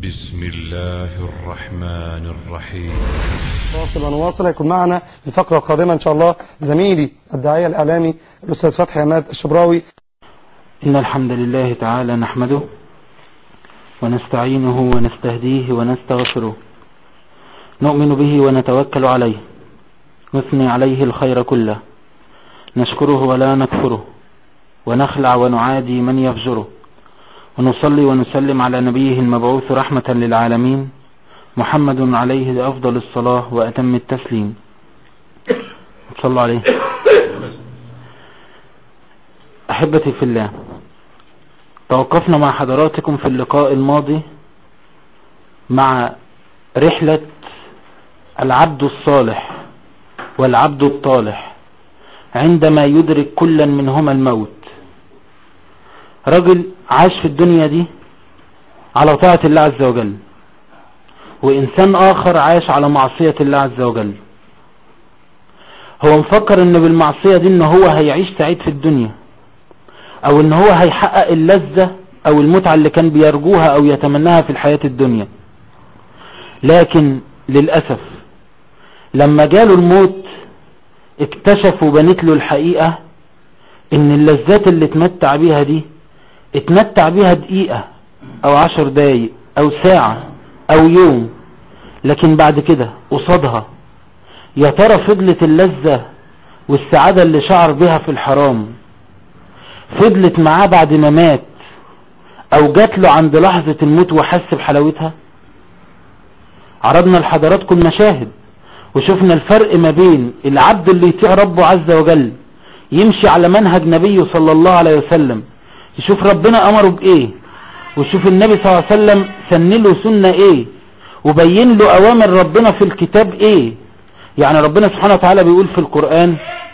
بسم الله الرحمن الرحيم واصل ونواصل هيكون معنا الفقرة القادمة إن شاء الله زميلي الداعية الإعلامي الأستاذ فتحي عماد الشبراوي إن الحمد لله تعالى نحمده ونستعينه ونستهديه ونستغفره نؤمن به ونتوكل عليه نثني عليه الخير كله نشكره ولا نكفره ونخلع ونعادي من يفجره ونصلي ونسلم على نبيه المبعوث رحمة للعالمين محمد عليه أفضل الصلاة وأتم التسليم صلوا عليه أحبتي في الله توقفنا مع حضراتكم في اللقاء الماضي مع رحلة العبد الصالح والعبد الطالح عندما يدرك كلا منهما الموت رجل عاش في الدنيا دي على طاعة الله عز وجل وإنسان آخر عاش على معصية الله عز وجل هو مفكر ان بالمعصية دي ان هو هيعيش سعيد في الدنيا او ان هو هيحقق اللذة او المتعة اللي كان بيرجوها او يتمناها في الحياة الدنيا لكن للأسف لما جاله الموت اكتشف وبنت له الحقيقة ان اللذات اللي اتمتع بيها دي اتمتع بيها دقيقة او عشر دقايق او ساعة او يوم لكن بعد كده قصادها يا ترى فضلت اللذة والسعادة اللي شعر بها في الحرام فضلت معاه بعد ما مات او جات له عند لحظة الموت وحس بحلاوتها عرضنا لحضراتكم مشاهد وشفنا الفرق ما بين العبد اللي يطيع ربه عز وجل يمشي على منهج نبيه صلى الله عليه وسلم يشوف ربنا امره بايه ويشوف النبي صلى الله عليه وسلم سن له سنة ايه وبين له اوامر ربنا في الكتاب ايه يعني ربنا سبحانه وتعالى بيقول في القرآن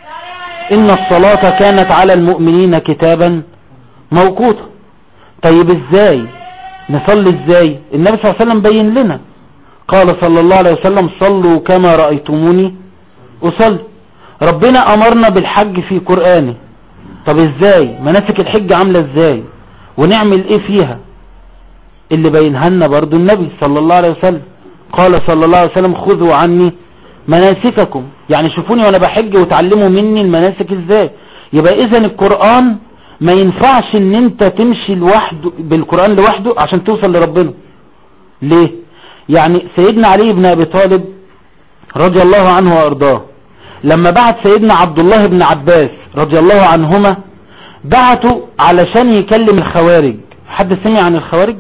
ان الصلاة كانت على المؤمنين كتابا موقوتا طيب ازاي نصلي ازاي النبي صلى الله عليه وسلم بين لنا قال صلى الله عليه وسلم صلوا كما رأيتموني أصلي ربنا أمرنا بالحج في قرآنه طب ازاي مناسك الحج عاملة ازاي ونعمل ايه فيها اللي بينها لنا برضو النبي صلى الله عليه وسلم قال صلى الله عليه وسلم خذوا عني مناسككم يعني شوفوني وانا بحج وتعلموا مني المناسك ازاي يبقى اذا القرآن ما ينفعش ان انت تمشي لوحده بالقرآن لوحده عشان توصل لربنا ليه يعني سيدنا علي بن ابي طالب رضي الله عنه وارضاه لما بعت سيدنا عبد الله بن عباس رضي الله عنهما بعتوا علشان يكلم الخوارج حد سمع عن الخوارج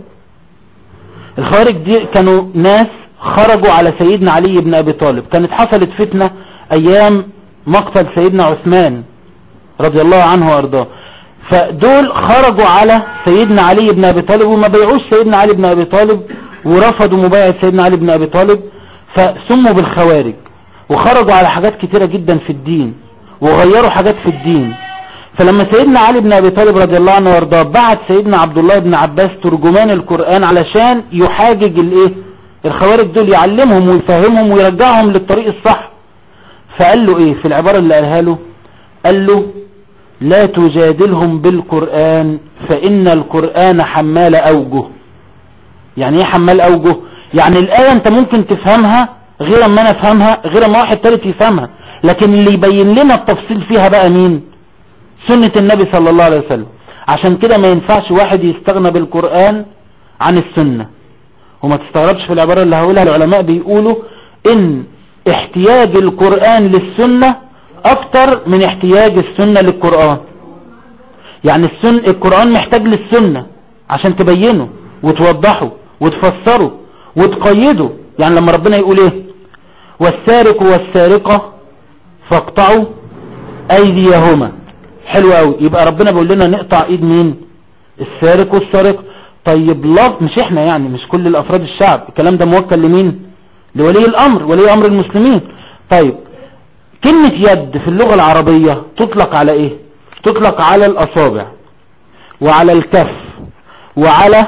الخوارج دي كانوا ناس خرجوا على سيدنا علي بن ابي طالب كانت حصلت فتنة ايام مقتل سيدنا عثمان رضي الله عنه وارضاه فدول خرجوا على سيدنا علي بن ابي طالب وما بيعوش سيدنا علي بن ابي طالب ورفضوا مبايعة سيدنا علي بن ابي طالب فسموا بالخوارج وخرجوا على حاجات كتيرة جدا في الدين وغيروا حاجات في الدين فلما سيدنا علي بن ابي طالب رضي الله عنه وارضاه بعت سيدنا عبد الله بن عباس ترجمان القرآن علشان يحاجج الايه الخوارج دول يعلمهم ويفهمهم ويرجعهم للطريق الصح فقال له ايه في العبارة اللي قالها له قال له لا تجادلهم بالقرآن فإن القرآن حمال أوجه يعني ايه حمال أوجه يعني الآية انت ممكن تفهمها غير ما انا افهمها غير ما واحد تالت يفهمها لكن اللي يبين لنا التفصيل فيها بقى مين سنة النبي صلى الله عليه وسلم عشان كده ما ينفعش واحد يستغنى بالقرآن عن السنة وما تستغربش في العبارة اللي هقولها العلماء بيقولوا ان احتياج القرآن للسنة اكتر من احتياج السنة للقرآن يعني السن القرآن محتاج للسنة عشان تبينه وتوضحه وتفسره وتقيده يعني لما ربنا يقول ايه والسارق والسارقة فاقطعوا ايديهما حلو قوي يبقى ربنا بيقول لنا نقطع ايد مين السارق والسارقة طيب لفظ مش احنا يعني مش كل الافراد الشعب الكلام ده موكل لمين لولي الامر ولي امر المسلمين طيب كلمة يد في اللغة العربية تطلق على ايه تطلق على الاصابع وعلى الكف وعلى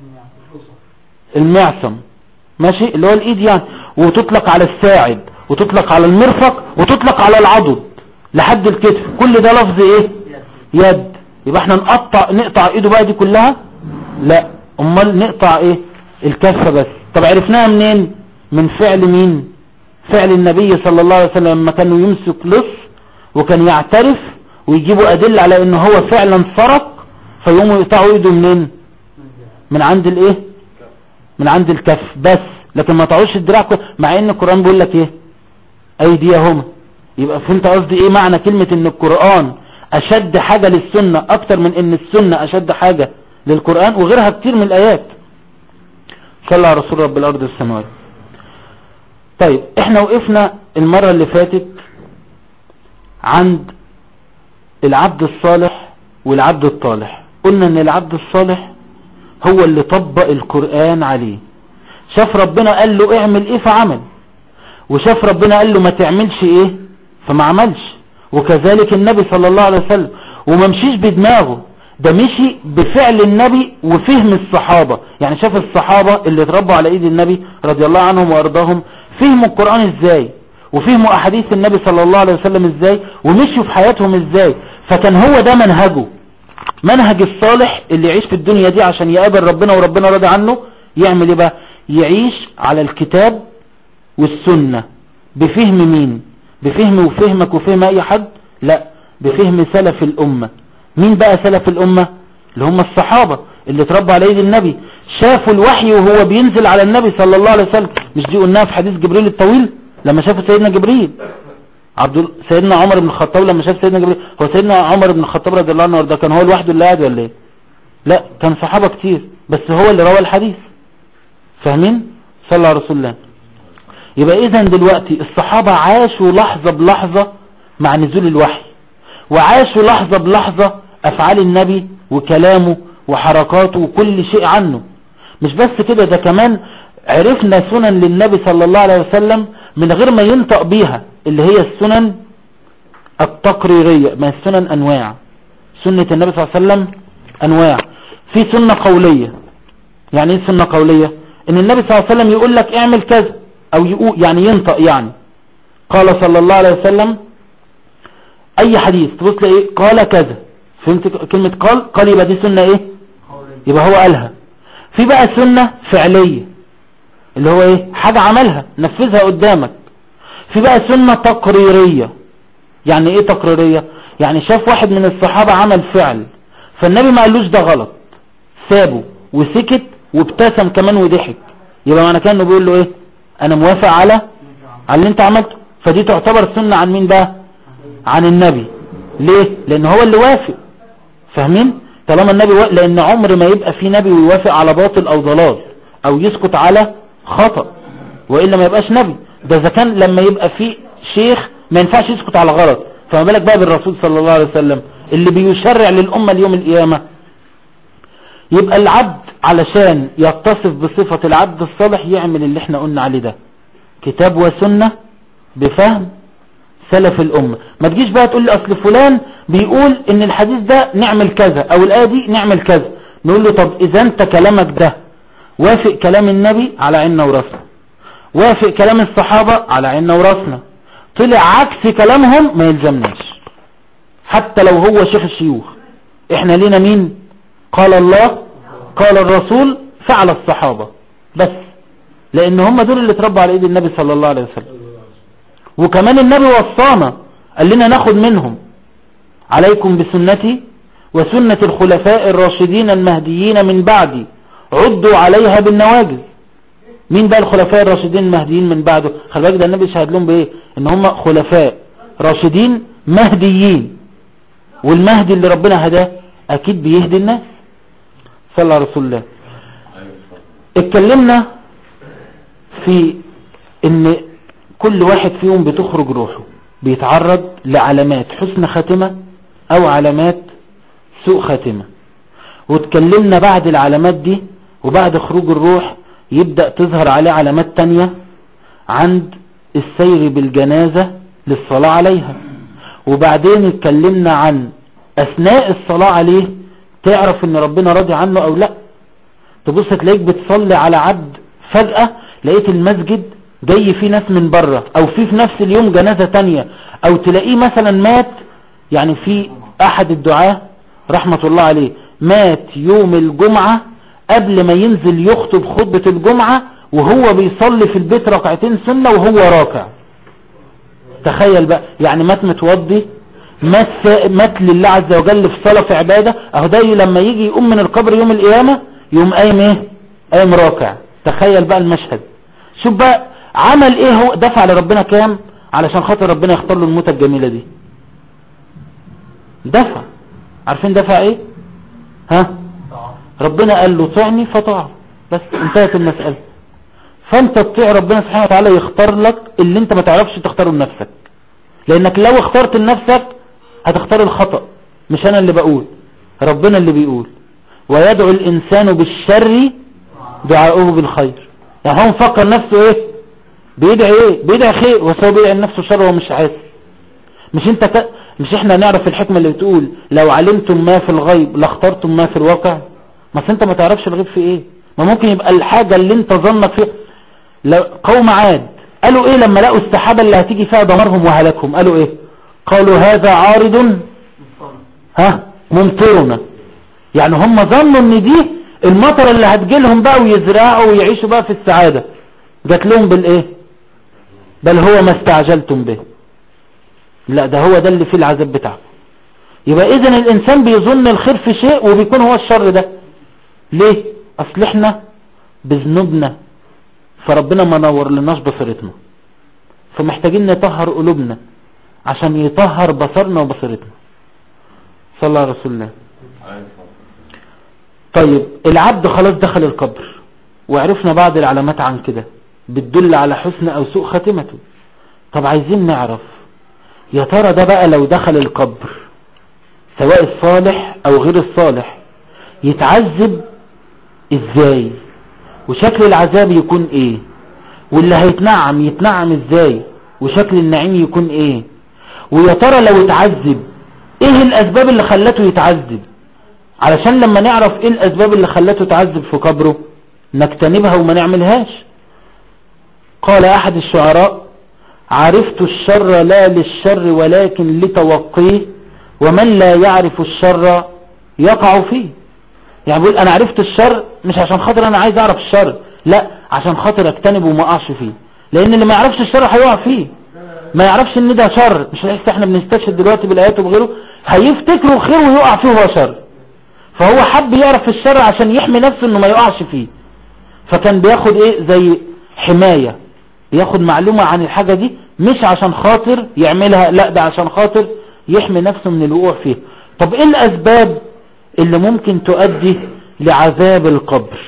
المعصم ماشي اللي هو الايد يعني وتطلق على الساعد وتطلق على المرفق وتطلق على العضد لحد الكتف كل ده لفظ ايه يد يبقى احنا نقطع نقطع ايده بقى دي كلها لا امال نقطع ايه الكفة بس طب عرفناها منين من فعل مين فعل النبي صلى الله عليه وسلم لما كانوا يمسك لص وكان يعترف ويجيبوا أدلة على ان هو فعلا سرق فيقوموا يقطعوا ايده منين من عند الايه من عند الكف بس لكن ما تعوش الدراع كله مع ان القرآن بيقول لك ايه ايديهما يبقى فهمت قصدي ايه معنى كلمة ان القرآن اشد حاجة للسنة اكتر من ان السنة اشد حاجة للقرآن وغيرها كتير من الايات صلى على رسول رب الارض والسماوات طيب احنا وقفنا المرة اللي فاتت عند العبد الصالح والعبد الطالح قلنا ان العبد الصالح هو اللي طبق القرآن عليه شاف ربنا قال له اعمل ايه فعمل وشاف ربنا قال له ما تعملش ايه فما عملش وكذلك النبي صلى الله عليه وسلم وما مشيش بدماغه ده مشي بفعل النبي وفهم الصحابة يعني شاف الصحابة اللي اتربوا على ايد النبي رضي الله عنهم وارضاهم فهموا القرآن ازاي وفهموا احاديث النبي صلى الله عليه وسلم ازاي ومشوا في حياتهم ازاي فكان هو ده منهجه منهج الصالح اللي يعيش في الدنيا دي عشان يقابل ربنا وربنا راضي عنه يعمل ايه بقى يعيش على الكتاب والسنة بفهم مين بفهم وفهمك وفهم اي حد لا بفهم سلف الامة مين بقى سلف الامة اللي هم الصحابة اللي اتربوا على ايد النبي شافوا الوحي وهو بينزل على النبي صلى الله عليه وسلم مش دي قلناها في حديث جبريل الطويل لما شافوا سيدنا جبريل عبد ال- سيدنا عمر بن الخطاب لما شاف سيدنا جبريل هو سيدنا عمر بن الخطاب رضي الله عنه وارضاه كان هو لوحده اللي قاعد ولا ايه لا كان صحابة كتير بس هو اللي روى الحديث فاهمين صلى على رسول الله يبقى اذا دلوقتي الصحابة عاشوا لحظة بلحظة مع نزول الوحي وعاشوا لحظة بلحظة افعال النبي وكلامه وحركاته وكل شيء عنه مش بس كده ده كمان عرفنا سنن للنبي صلى الله عليه وسلم من غير ما ينطق بيها اللي هي السنن التقريرية ما السنن انواع سنة النبي صلى الله عليه وسلم انواع في سنة قولية يعني ايه سنة قولية ان النبي صلى الله عليه وسلم يقول لك اعمل كذا او يقول يعني ينطق يعني قال صلى الله عليه وسلم اي حديث تبص ايه قال كذا فهمت كلمة قال قال يبقى دي سنة ايه يبقى هو قالها في بقى سنة فعلية اللي هو ايه حاجة عملها نفذها قدامك في بقى سنة تقريرية يعني ايه تقريرية يعني شاف واحد من الصحابة عمل فعل فالنبي ما قالوش ده غلط سابه وسكت وابتسم كمان وضحك يبقى معنى كانه بيقول له ايه انا موافق على على اللي انت عملته فدي تعتبر سنة عن مين بقى عن النبي ليه لان هو اللي وافق فاهمين طالما النبي و... لان عمر ما يبقى في نبي ويوافق على باطل او ضلال او يسكت على خطأ وإلا ما يبقاش نبي ده اذا كان لما يبقى في شيخ ما ينفعش يسكت على غلط فما بالك بقى بالرسول صلى الله عليه وسلم اللي بيشرع للأمة اليوم القيامة يبقى العبد علشان يتصف بصفة العبد الصالح يعمل اللي احنا قلنا عليه ده كتاب وسنة بفهم سلف الأمة ما تجيش بقى تقول لي أصل فلان بيقول ان الحديث ده نعمل كذا او الآية دي نعمل كذا نقول له طب اذا انت كلامك ده وافق كلام النبي على عيننا وراسنا وافق كلام الصحابة على عيننا وراسنا طلع عكس كلامهم ما يلزمناش حتى لو هو شيخ الشيوخ احنا لينا مين قال الله قال الرسول فعل الصحابة بس لان هم دول اللي اتربوا على ايد النبي صلى الله عليه وسلم وكمان النبي وصانا قال لنا ناخد منهم عليكم بسنتي وسنة الخلفاء الراشدين المهديين من بعدي عدوا عليها بالنواجذ مين بقى الخلفاء الراشدين المهديين من بعده خلي بالك ده النبي شهد لهم بايه ان هم خلفاء راشدين مهديين والمهدي اللي ربنا هداه اكيد بيهدي الناس صلى على رسول الله اتكلمنا في ان كل واحد فيهم بتخرج روحه بيتعرض لعلامات حسن خاتمة او علامات سوء خاتمة واتكلمنا بعد العلامات دي وبعد خروج الروح يبدأ تظهر عليه علامات تانية عند السير بالجنازة للصلاة عليها وبعدين اتكلمنا عن اثناء الصلاة عليه تعرف ان ربنا راضي عنه او لا تبص تلاقيك بتصلي على عبد فجأة لقيت المسجد جاي فيه ناس من بره او في في نفس اليوم جنازة تانية او تلاقيه مثلا مات يعني في احد الدعاة رحمة الله عليه مات يوم الجمعة قبل ما ينزل يخطب خطبة الجمعة وهو بيصلي في البيت ركعتين سنة وهو راكع تخيل بقى يعني مات متوضي مات, مات لله عز وجل في صلاة في عبادة اهو ده لما يجي يقوم من القبر يوم القيامة يقوم قايم ايه قايم راكع تخيل بقى المشهد شوف بقى عمل ايه هو دفع لربنا كام علشان خاطر ربنا يختار له الموتة الجميلة دي دفع عارفين دفع ايه ها ربنا قال له طعني فطاع بس انتهت المسألة فانت تطيع ربنا سبحانه وتعالى يختار لك اللي انت ما تعرفش تختاره لنفسك لانك لو اخترت لنفسك هتختار الخطأ مش انا اللي بقول ربنا اللي بيقول ويدعو الانسان بالشر دعاؤه بالخير يعني هو مفكر نفسه ايه بيدعي ايه بيدعي خير بس هو بيدعي لنفسه شر وهو مش عارف مش انت ك... مش احنا نعرف الحكمة اللي بتقول لو علمتم ما في الغيب لاخترتم ما في الواقع ما انت ما تعرفش الغيب في ايه ما ممكن يبقى الحاجة اللي انت ظنك فيها لو قوم عاد قالوا ايه لما لقوا السحابة اللي هتيجي فيها دمرهم وهلكهم قالوا ايه قالوا هذا عارض ها ممطرنا يعني هم ظنوا ان دي المطر اللي هتجيلهم بقى ويزرعوا ويعيشوا بقى في السعادة جات لهم بالايه بل هو ما استعجلتم به لا ده هو ده اللي فيه العذاب بتاعه يبقى اذا الانسان بيظن الخير في شيء وبيكون هو الشر ده ليه اصل احنا بذنوبنا فربنا ما نور لناش بصيرتنا فمحتاجين نطهر قلوبنا عشان يطهر بصرنا وبصيرتنا صلى الله على رسول الله طيب العبد خلاص دخل القبر وعرفنا بعض العلامات عن كده بتدل على حسن او سوء خاتمته طب عايزين نعرف يا ترى ده بقى لو دخل القبر سواء الصالح او غير الصالح يتعذب ازاي وشكل العذاب يكون ايه واللي هيتنعم يتنعم ازاي وشكل النعيم يكون ايه ويا ترى لو اتعذب ايه الاسباب اللي خلته يتعذب علشان لما نعرف ايه الاسباب اللي خلته يتعذب في قبره نجتنبها وما نعملهاش قال احد الشعراء عرفت الشر لا للشر ولكن لتوقيه ومن لا يعرف الشر يقع فيه يعني بيقول انا عرفت الشر مش عشان خاطر انا عايز اعرف الشر لا عشان خاطر اجتنبه وما اقعش فيه لان اللي ما يعرفش الشر هيقع فيه ما يعرفش ان ده شر مش لسه احنا بنستشهد دلوقتي بالايات وبغيره هيفتكره خير ويقع فيه وهو شر فهو حب يعرف الشر عشان يحمي نفسه انه ما يقعش فيه فكان بياخد ايه زي حماية بياخد معلومة عن الحاجة دي مش عشان خاطر يعملها لا ده عشان خاطر يحمي نفسه من الوقوع فيه طب ايه الاسباب اللي ممكن تؤدي لعذاب القبر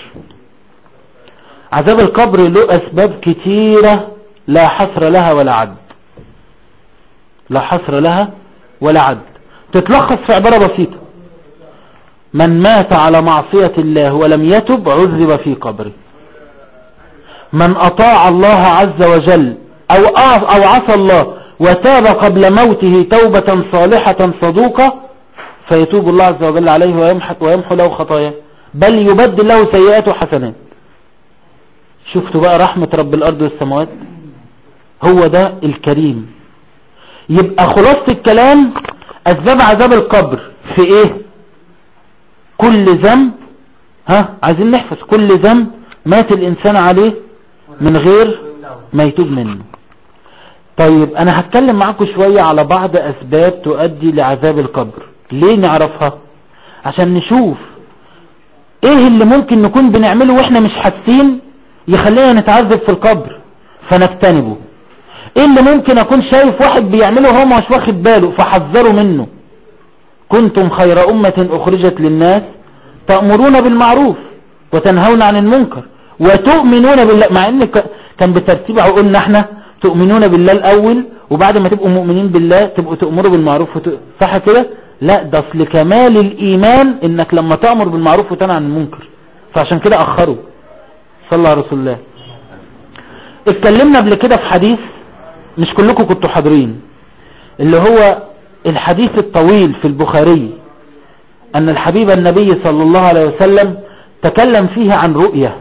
عذاب القبر له اسباب كتيرة لا حصر لها ولا عد لا حصر لها ولا عد تتلخص في عبارة بسيطة من مات على معصية الله ولم يتب عذب في قبره من أطاع الله عز وجل أو, أو عصى الله وتاب قبل موته توبة صالحة صدوقة فيتوب الله عز وجل عليه ويمحو, ويمحو له خطاياه بل يبدل له سيئات حسنات شفتوا بقى رحمة رب الأرض والسماوات هو ده الكريم يبقى خلاصة الكلام أسباب عذاب القبر في إيه كل ذنب ها عايزين نحفظ كل ذنب مات الإنسان عليه من غير ما يتوب منه طيب أنا هتكلم معاكم شوية على بعض أسباب تؤدي لعذاب القبر ليه نعرفها عشان نشوف ايه اللي ممكن نكون بنعمله واحنا مش حاسين يخلينا نتعذب في القبر فنجتنبه ايه اللي ممكن اكون شايف واحد بيعمله هو مش واخد باله فحذره منه كنتم خير امة اخرجت للناس تأمرون بالمعروف وتنهون عن المنكر وتؤمنون بالله مع ان كان بترتيب قلنا احنا تؤمنون بالله الاول وبعد ما تبقوا مؤمنين بالله تبقوا تأمروا بالمعروف وت... صح كده لا ده اصل كمال الايمان انك لما تأمر بالمعروف وتنهى عن المنكر فعشان كده اخروا صلى الله على رسول الله اتكلمنا قبل كده في حديث مش كلكم كنتوا حاضرين اللي هو الحديث الطويل في البخاري ان الحبيب النبي صلى الله عليه وسلم تكلم فيه عن رؤية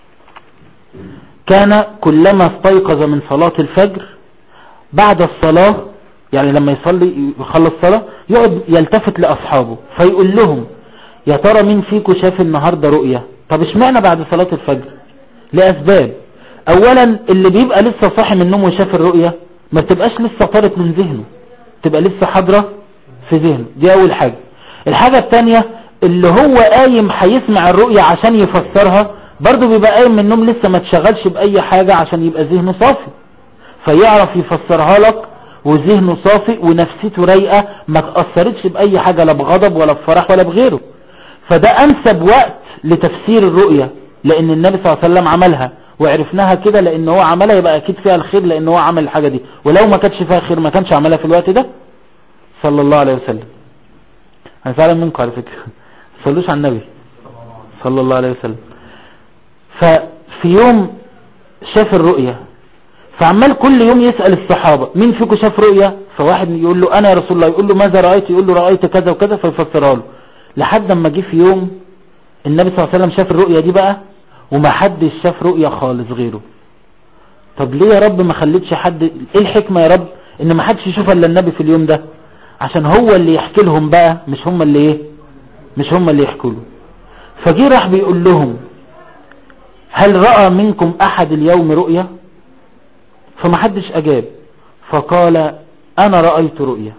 كان كلما استيقظ من صلاة الفجر بعد الصلاة يعني لما يصلي يخلص صلاة يقعد يلتفت لأصحابه فيقول لهم يا ترى مين فيكم شاف النهاردة رؤية طب اشمعنى بعد صلاة الفجر لأسباب اولا اللي بيبقى لسه صاحي من النوم وشاف الرؤية ما بتبقاش لسه طارت من ذهنه تبقى لسه حاضرة في ذهنه دي اول حاجة الحاجة التانية اللي هو قايم هيسمع الرؤية عشان يفسرها برضه بيبقى قايم من النوم لسه ما تشغلش بأي حاجة عشان يبقى ذهنه صافي فيعرف يفسرها لك وذهنه صافي ونفسيته رايقة ما تأثرتش بأي حاجة لا بغضب ولا بفرح ولا بغيره فده أنسب وقت لتفسير الرؤية لأن النبي صلى الله عليه وسلم عملها وعرفناها كده لأن هو عملها يبقى أكيد فيها الخير لأن هو عمل الحاجة دي ولو ما كانش فيها خير ما كانش عملها في الوقت ده صلى الله عليه وسلم أنا فعلا منكم على فكرة صلوش على النبي صلى الله عليه وسلم ففي يوم شاف الرؤية فعمال كل يوم يسأل الصحابة مين فيكم شاف رؤية فواحد يقول له انا يا رسول الله يقول له ماذا رأيت يقول له رأيت كذا وكذا فيفسرها له لحد ما جه في يوم النبي صلى الله عليه وسلم شاف الرؤية دي بقى وما حدش شاف رؤية خالص غيره طب ليه يا رب ما خليتش حد ايه الحكمة يا رب ان ما حدش يشوف الا النبي في اليوم ده عشان هو اللي يحكي لهم بقى مش هم اللي ايه مش هم اللي يحكوا له فجي راح بيقول لهم هل رأى منكم احد اليوم رؤية فما حدش اجاب فقال انا رأيت رؤية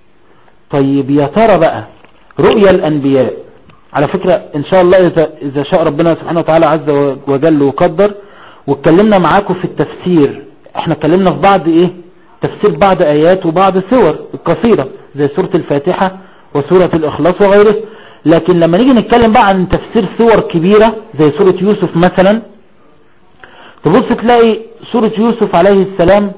طيب يا ترى بقى رؤيا الانبياء على فكرة ان شاء الله اذا, إذا شاء ربنا سبحانه وتعالى عز وجل وقدر واتكلمنا معاكم في التفسير احنا اتكلمنا في بعض ايه تفسير بعض ايات وبعض سور قصيرة زي سورة الفاتحة وسورة الاخلاص وغيره لكن لما نيجي نتكلم بقى عن تفسير سور كبيرة زي سورة يوسف مثلا تبص تلاقي سورة يوسف عليه السلام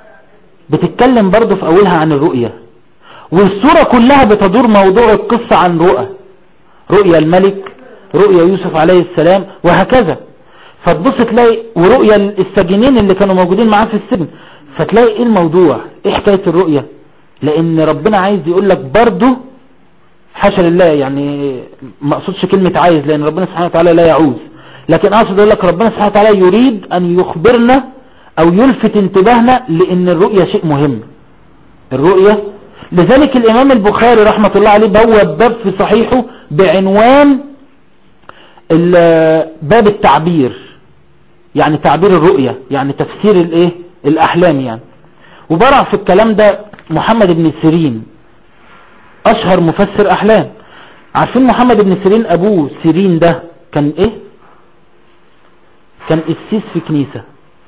بتتكلم برضه في اولها عن الرؤية والسورة كلها بتدور موضوع القصة عن رؤى رؤيا الملك رؤيا يوسف عليه السلام وهكذا فتبص تلاقي ورؤيا السجينين اللي كانوا موجودين معاه في السجن فتلاقي ايه الموضوع ايه حكاية الرؤية لان ربنا عايز يقول لك برضه حاشا لله يعني ما اقصدش كلمة عايز لان ربنا سبحانه وتعالى لا يعوز لكن اقصد اقول لك ربنا سبحانه وتعالى يريد ان يخبرنا او يلفت انتباهنا لان الرؤية شيء مهم الرؤية لذلك الامام البخاري رحمة الله عليه بواب باب في صحيحه بعنوان باب التعبير يعني تعبير الرؤية يعني تفسير الايه الاحلام يعني وبرع في الكلام ده محمد بن سيرين اشهر مفسر احلام عارفين محمد بن سيرين ابوه سيرين ده كان ايه كان قسيس في كنيسة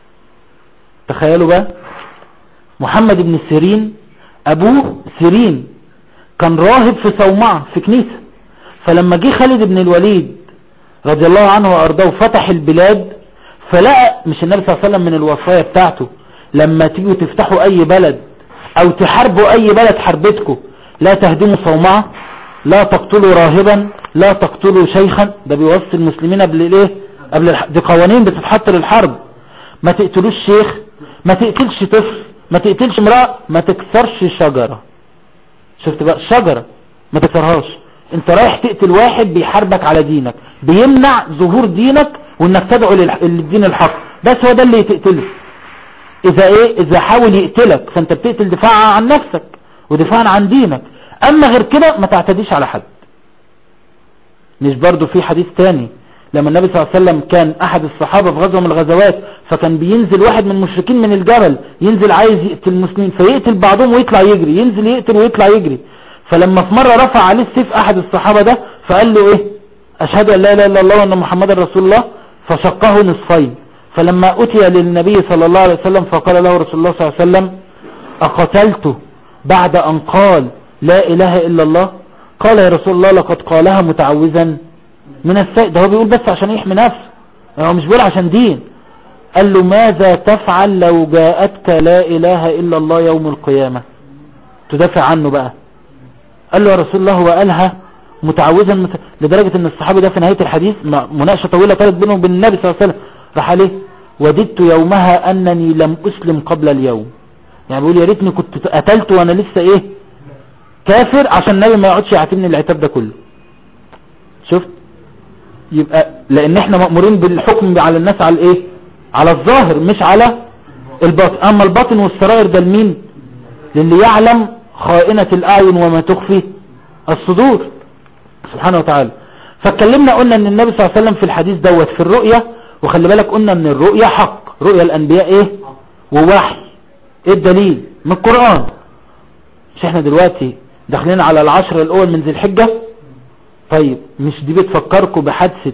تخيلوا بقى محمد بن سيرين ابوه سيرين كان راهب في صومعة في كنيسة فلما جه خالد بن الوليد رضي الله عنه وارضاه وفتح البلاد فلقى مش النبي صلى الله عليه وسلم من الوصايا بتاعته لما تيجوا تفتحوا اي بلد او تحاربوا اي بلد حربتكم لا تهدموا صومعة لا تقتلوا راهبا لا تقتلوا شيخا ده بيوصي المسلمين قبل الايه قبل الح... دي قوانين بتتحط للحرب ما تقتلوش شيخ ما تقتلش طفل ما تقتلش امرأة ما تكسرش شجرة شفت بقى شجرة ما تكسرهاش انت رايح تقتل واحد بيحاربك على دينك بيمنع ظهور دينك وانك تدعو للدين الحق بس هو ده اللي تقتله اذا ايه اذا حاول يقتلك فانت بتقتل دفاعا عن نفسك ودفاعا عن دينك اما غير كده ما تعتديش على حد مش برضو في حديث تاني لما النبي صلى الله عليه وسلم كان احد الصحابة في غزوة من الغزوات فكان بينزل واحد من المشركين من الجبل ينزل عايز يقتل المسلمين فيقتل بعضهم ويطلع يجري ينزل يقتل ويطلع يجري فلما في مرة رفع عليه السيف احد الصحابة ده فقال له ايه اشهد ان لا اله الا الله وان محمد رسول الله فشقه نصفين فلما اتي للنبي صلى الله عليه وسلم فقال له رسول الله صلى الله عليه وسلم اقتلته بعد ان قال لا اله الا الله قال يا رسول الله لقد قالها متعوذا من السيء ده هو بيقول بس عشان يحمي نفسه هو مش بيقول عشان دين قال له ماذا تفعل لو جاءتك لا اله الا الله يوم القيامة تدافع عنه بقى قال له يا رسول الله هو قالها متعوذا مت... لدرجة ان الصحابي ده في نهاية الحديث مناقشة طويلة طالت بينه وبين النبي صلى الله عليه وسلم راح عليه وددت يومها انني لم اسلم قبل اليوم يعني بيقول يا ريتني كنت قتلت وانا لسه ايه كافر عشان النبي ما يقعدش يعاتبني العتاب ده كله شفت يبقى لان احنا مأمورين بالحكم على الناس على الايه على الظاهر مش على الباطن اما الباطن والسرائر ده لمين للي يعلم خائنة الاعين وما تخفي الصدور سبحانه وتعالى فاتكلمنا قلنا ان النبي صلى الله عليه وسلم في الحديث دوت في الرؤية وخلي بالك قلنا ان الرؤية حق رؤية الانبياء ايه ووحي ايه الدليل من القرآن مش احنا دلوقتي داخلين على العشر الاول من ذي الحجة طيب مش دي بتفكركم بحادثة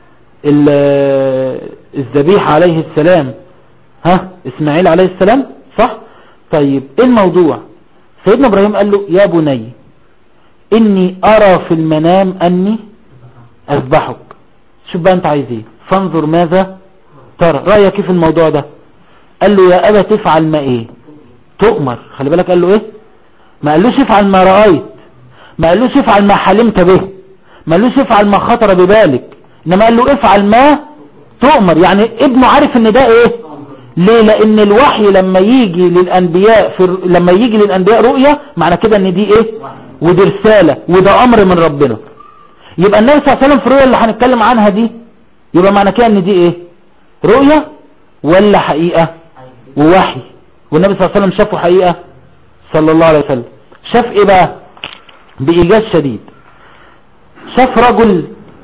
ال- الذبيح عليه السلام ها اسماعيل عليه السلام صح طيب ايه الموضوع سيدنا ابراهيم قال له يا بني اني ارى في المنام اني اذبحك شوف بقى انت عايز ايه فانظر ماذا ترى رأيك إيه في الموضوع ده قال له يا ابا تفعل ما ايه تؤمر خلي بالك قال له ايه ما قالوش افعل ما رأيت ما قالوش افعل ما حلمت به ما قالوش افعل ما خطر ببالك انما قال له افعل ما تؤمر يعني ابنه عارف ان ده ايه ليه لان الوحي لما يجي للانبياء في الر- لما يجي للانبياء رؤية معنى كده ان دي ايه ودي رسالة وده امر من ربنا يبقى النبي صلى الله عليه وسلم في الرؤية اللي هنتكلم عنها دي يبقى معنى كده ان دي ايه رؤية ولا حقيقة ووحي والنبي صلى الله عليه وسلم شافه حقيقة صلى الله عليه وسلم شاف ايه بقى بإيجاز شديد شاف رجل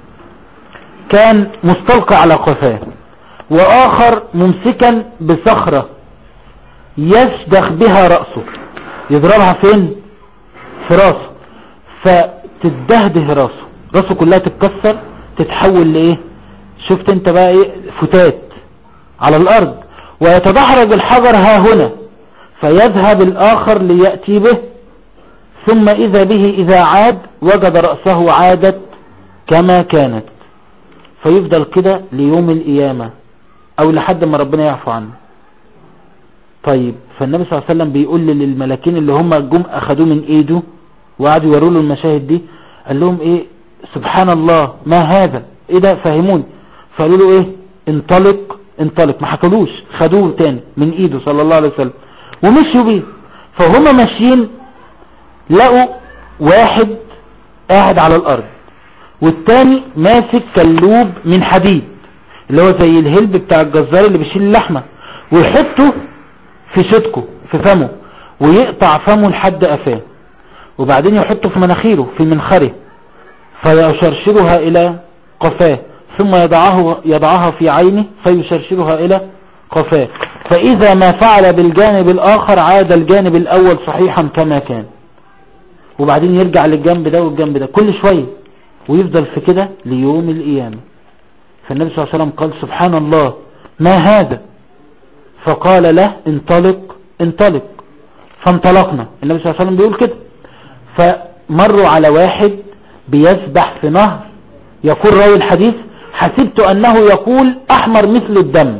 كان مستلقى على قفاه وآخر ممسكا بصخرة يشدخ بها رأسه يضربها فين في راسه فتدهده راسه راسه كلها تتكسر تتحول لإيه شفت انت بقى ايه فتات على الأرض ويتدحرج الحجر ها هنا فيذهب الآخر ليأتي به ثم إذا به إذا عاد وجد رأسه عادت كما كانت فيفضل كده ليوم القيامة أو لحد ما ربنا يعفو عنه طيب فالنبي صلى الله عليه وسلم بيقول للملاكين اللي هم جم أخدوه من إيده وقعدوا يوروا له المشاهد دي قال لهم إيه سبحان الله ما هذا إيه ده فهموني فقالوا له إيه انطلق انطلق ما حكلوش خدوه تاني من إيده صلى الله عليه وسلم ومشوا بيه فهم ماشيين لقوا واحد قاعد على الارض والتاني ماسك كلوب من حديد اللي هو زي الهلب بتاع الجزار اللي بيشيل اللحمة ويحطه في شدكه في فمه ويقطع فمه لحد قفاه وبعدين يحطه في مناخيره في منخره فيشرشرها الى قفاه ثم يضعه يضعها في عينه فيشرشرها الى قفاه فاذا ما فعل بالجانب الاخر عاد الجانب الاول صحيحا كما كان وبعدين يرجع للجنب ده والجنب ده كل شوية ويفضل في كده ليوم القيامة فالنبي صلى الله عليه وسلم قال سبحان الله ما هذا فقال له انطلق انطلق فانطلقنا النبي صلى الله عليه وسلم بيقول كده فمروا على واحد بيسبح في نهر يقول راوي الحديث حسبت انه يقول احمر مثل الدم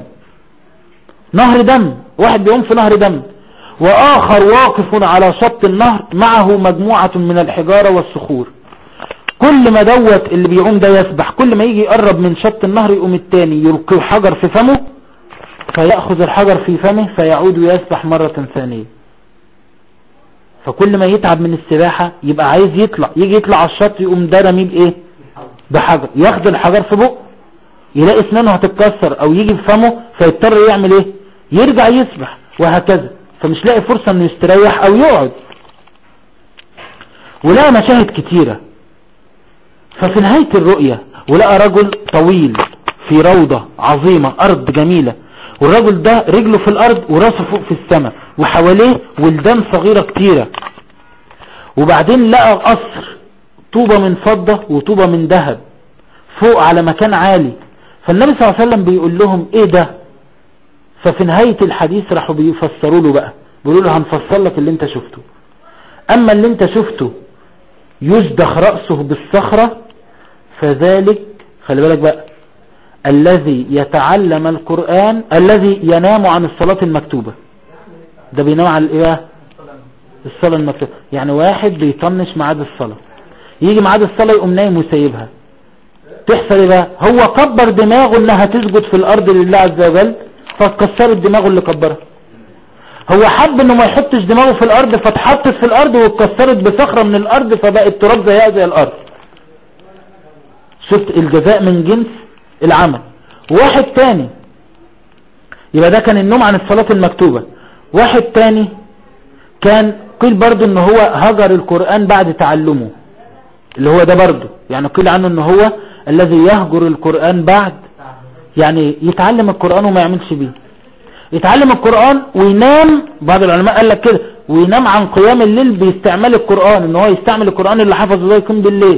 نهر دم واحد بيقوم في نهر دم وآخر واقف على شط النهر معه مجموعة من الحجارة والصخور كل ما دوت اللي بيقوم ده يسبح كل ما يجي يقرب من شط النهر يقوم التاني يلقي حجر في فمه فيأخذ الحجر في فمه فيعود ويسبح مرة ثانية فكل ما يتعب من السباحة يبقى عايز يطلع يجي يطلع على الشط يقوم ده رميه بايه بحجر ياخد الحجر في بقه يلاقي اسنانه هتتكسر او يجي في فمه فيضطر يعمل ايه يرجع يسبح وهكذا فمش لاقي فرصة انه يستريح او يقعد ولقى مشاهد كتيرة ففي نهاية الرؤية ولقى رجل طويل في روضة عظيمة ارض جميلة والرجل ده رجله في الارض وراسه فوق في السماء وحواليه ولدان صغيرة كتيرة وبعدين لقى قصر طوبة من فضة وطوبة من ذهب فوق على مكان عالي فالنبي صلى الله عليه وسلم بيقول لهم ايه ده ففي نهاية الحديث راحوا بيفسروا له بقى بيقولوا له هنفسر لك اللي انت شفته اما اللي انت شفته يشدخ رأسه بالصخرة فذلك خلي بالك بقى الذي يتعلم القرآن الذي ينام عن الصلاة المكتوبة ده بينام على الايه الصلاة المكتوبة يعني واحد بيطنش ميعاد الصلاة يجي ميعاد الصلاة يقوم نايم وسايبها تحصل ايه بقى هو كبر دماغه انها تسجد في الارض لله عز وجل فاتكسرت دماغه اللي كبرها هو حب انه ما يحطش دماغه في الارض فاتحطت في الارض واتكسرت بصخرة من الارض فبقت تراب زيها زي الارض شفت الجزاء من جنس العمل واحد تاني يبقى ده كان النوم عن الصلاة المكتوبة واحد تاني كان قيل برضو ان هو هجر القرآن بعد تعلمه اللي هو ده برضه يعني قيل عنه ان هو الذي يهجر القرآن بعد يعني يتعلم القرآن وما يعملش بيه يتعلم القرآن وينام بعض العلماء قال لك كده وينام عن قيام الليل باستعمال القرآن ان هو يستعمل القرآن اللي حفظه ده يكون بالليل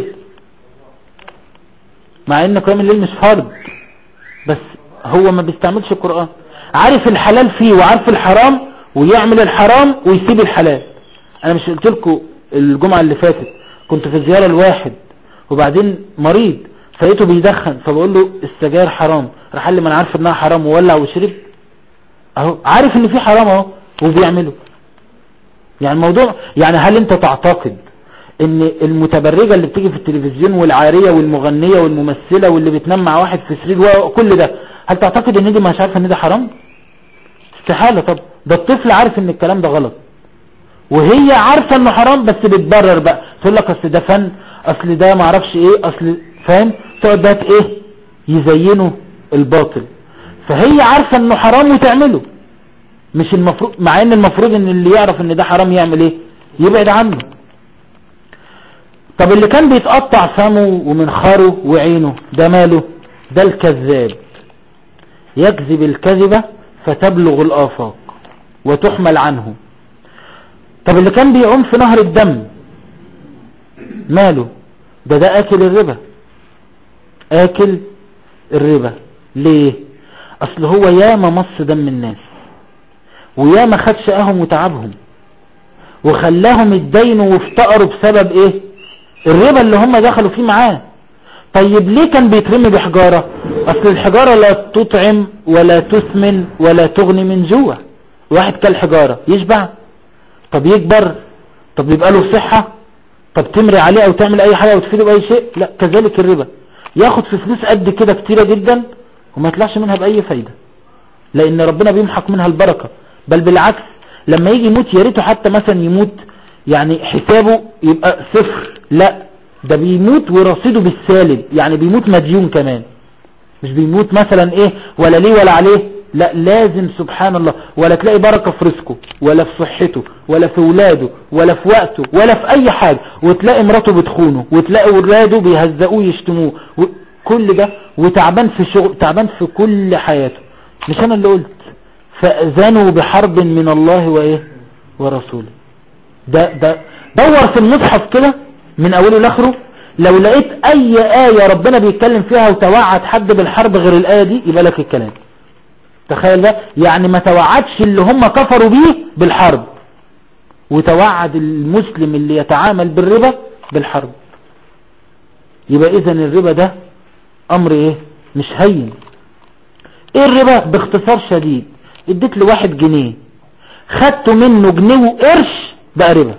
مع ان قيام الليل مش فرض بس هو ما بيستعملش القرآن عارف الحلال فيه وعارف الحرام ويعمل الحرام ويسيب الحلال انا مش قلت لكم الجمعة اللي فاتت كنت في زيارة الواحد وبعدين مريض فلقيته بيدخن فبقول له السجاير حرام راح قال لي ما انا عارف انها حرام وولع وشرب اهو عارف ان في حرام اهو وبيعمله يعني الموضوع يعني هل انت تعتقد ان المتبرجة اللي بتيجي في التلفزيون والعارية والمغنية والممثلة واللي بتنام مع واحد في سرير وكل ده هل تعتقد ان دي مش عارفة ان ده حرام استحالة طب ده الطفل عارف ان الكلام ده غلط وهي عارفة انه حرام بس بتبرر بقى تقول لك اصل ده فن اصل ده معرفش ايه اصل فاهم تقعد بقى ايه يزينوا الباطل فهي عارفة انه حرام وتعمله مش المفروض مع ان المفروض ان اللي يعرف ان ده حرام يعمل ايه يبعد عنه طب اللي كان بيتقطع فمه ومنخاره وعينه ده ماله ده الكذاب يكذب الكذبة فتبلغ الآفاق وتحمل عنه طب اللي كان بيعوم في نهر الدم ماله ده ده اكل الربا اكل الربا ليه اصل هو ياما مص دم الناس وياما خد شقاهم وتعبهم وخلاهم اتدينوا وافتقروا بسبب ايه الربا اللي هم دخلوا فيه معاه طيب ليه كان بيترمي بحجارة اصل الحجارة لا تطعم ولا تثمن ولا تغني من جوع واحد كالحجارة يشبع طب يكبر طب يبقى له صحة طب تمري عليه او تعمل اي حاجة وتفيده باي شيء لا كذلك الربا ياخد في فلوس قد كده كتيرة جدا وما يطلعش منها باي فايدة لان ربنا بيمحق منها البركة بل بالعكس لما يجي يموت يا ريته حتى مثلا يموت يعني حسابه يبقى صفر لا ده بيموت ورصيده بالسالب يعني بيموت مديون كمان مش بيموت مثلا ايه ولا ليه ولا عليه لا لازم سبحان الله ولا تلاقي بركة في رزقه ولا في صحته ولا في ولاده ولا في وقته ولا في اي حاجة وتلاقي مراته بتخونه وتلاقي ولاده بيهزقوه يشتموه كل ده وتعبان في شغل تعبان في كل حياته مش انا اللي قلت فأذنوا بحرب من الله وايه ورسوله ده ده دور في المصحف كده من اوله لاخره لو لقيت اي آية ربنا بيتكلم فيها وتوعد حد بالحرب غير الآية دي يبقى لك الكلام تخيل ده يعني ما توعدش اللي هم كفروا بيه بالحرب وتوعد المسلم اللي يتعامل بالربا بالحرب يبقى اذا الربا ده امر ايه مش هين ايه الربا باختصار شديد اديت لواحد جنيه خدته منه جنيه وقرش بقى ربا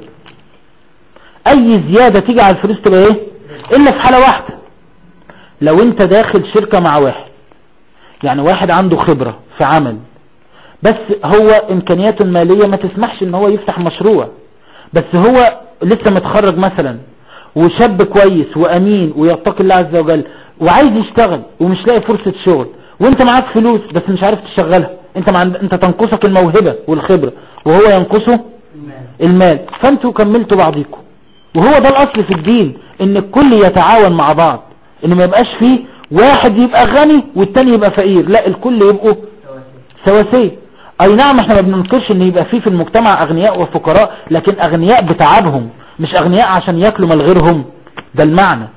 اي زيادة تيجي على الفلوس تبقى ايه الا في حالة واحدة لو انت داخل شركة مع واحد يعني واحد عنده خبرة في عمل بس هو امكانياته المالية ما تسمحش ان هو يفتح مشروع بس هو لسه متخرج مثلا وشاب كويس وامين ويتقي الله عز وجل وعايز يشتغل ومش لاقي فرصة شغل وانت معاك فلوس بس مش عارف تشغلها انت مع... انت تنقصك الموهبة والخبرة وهو ينقصه المال فانتوا كملتوا بعضيكم وهو ده الاصل في الدين ان الكل يتعاون مع بعض ان ما يبقاش فيه واحد يبقى غني والتاني يبقى فقير لا الكل يبقوا سواسية اي نعم احنا ما بننكرش ان يبقى فيه في المجتمع اغنياء وفقراء لكن اغنياء بتعبهم مش اغنياء عشان ياكلوا مال غيرهم ده المعنى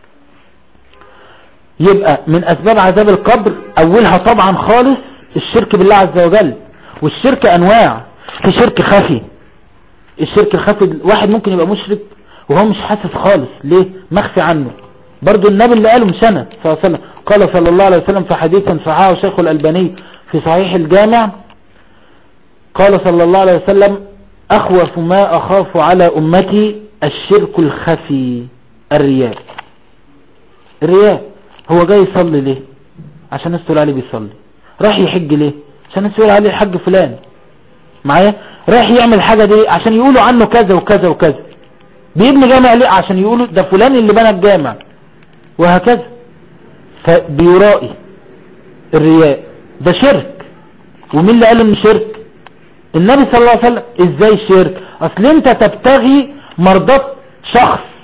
يبقى من اسباب عذاب القبر اولها طبعا خالص الشرك بالله عز وجل والشرك انواع في شرك خفي الشرك الخفي واحد ممكن يبقى مشرك وهو مش حاسس خالص ليه مخفي عنه برضو النبي اللي قاله مش انا صلى الله عليه وسلم قال صلى الله عليه وسلم في حديث صححه شيخ الألباني في صحيح الجامع قال صلى الله عليه وسلم أخوف ما أخاف على أمتي الشرك الخفي الرياء الرياء هو جاي يصلي ليه عشان الناس تقول عليه بيصلي راح يحج ليه عشان الناس تقول عليه الحج فلان معايا رايح يعمل حاجة دي عشان يقولوا عنه كذا وكذا وكذا بيبني جامع ليه عشان يقولوا ده فلان اللي بنى الجامع وهكذا فبيرائي الرياء ده شرك ومين اللي قال انه شرك النبي صلى الله عليه وسلم ازاي شرك اصل انت تبتغي مرضات شخص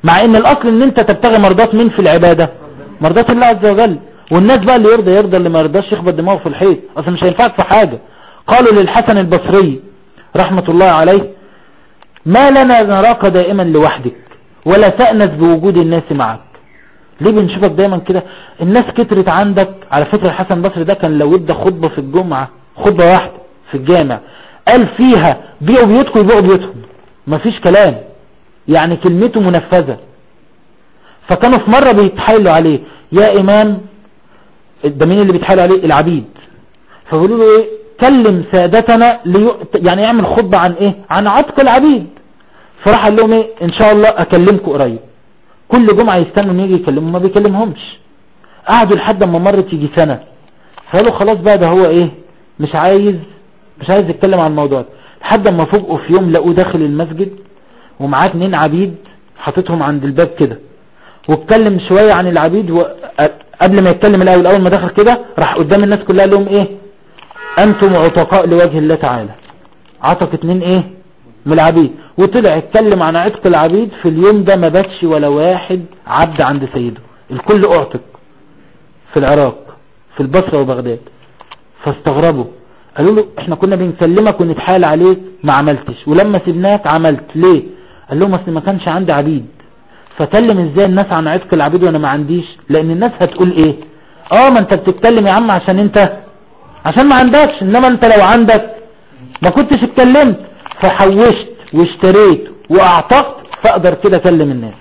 مع ان الاصل ان انت تبتغي مرضات مين في العبادة مرضات الله عز وجل والناس بقى اللي يرضى يرضى اللي ما يرضاش يخبط دماغه في الحيط اصلا مش هينفعك في حاجة قالوا للحسن البصري رحمة الله عليه ما لنا نراك دائما لوحدك ولا تأنس بوجود الناس معك ليه بنشوفك دايما كده الناس كترت عندك على فكرة الحسن البصري ده كان لو ادى خطبة في الجمعة خطبة واحدة في الجامع قال فيها بيعوا بيوتكم يبيعوا بيوتهم مفيش كلام يعني كلمته منفذة فكانوا في مرة بيتحايلوا عليه يا امام ده مين اللي بيتحايلوا عليه العبيد فبيقولوا له ايه كلم سادتنا لي... يعني يعمل خطبة عن ايه عن عتق العبيد فراح قال لهم ايه ان شاء الله اكلمكم قريب كل جمعة يستنوا ان يجي يكلمهم ما بيكلمهمش قعدوا لحد ما مرت يجي سنة فقالوا خلاص بقى ده هو ايه مش عايز مش عايز يتكلم عن الموضوع ده لحد ما فوجئوا في يوم لقوه داخل المسجد ومعاه اتنين عبيد حاططهم عند الباب كده واتكلم شوية عن العبيد وقبل ما يتكلم الاول اول ما دخل كده راح قدام الناس كلها لهم ايه انتم عتقاء لوجه الله تعالى عتق اتنين ايه من العبيد وطلع اتكلم عن عتق العبيد في اليوم ده ما باتش ولا واحد عبد عند سيده الكل اعتق في العراق في البصرة وبغداد فاستغربوا قالوا له احنا كنا بنكلمك ونتحايل عليك ما عملتش ولما سبناك عملت ليه قال لهم اصل ما كانش عندي عبيد فكلم ازاي الناس عن عتق العبيد وانا ما عنديش لان الناس هتقول ايه اه ما انت بتتكلم يا عم عشان انت عشان ما عندكش انما انت لو عندك ما كنتش اتكلمت فحوشت واشتريت واعتقت فاقدر كده اكلم الناس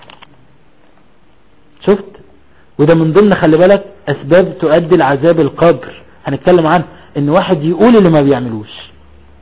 شفت وده من ضمن خلي بالك اسباب تؤدي لعذاب القبر هنتكلم عن ان واحد يقول اللي ما بيعملوش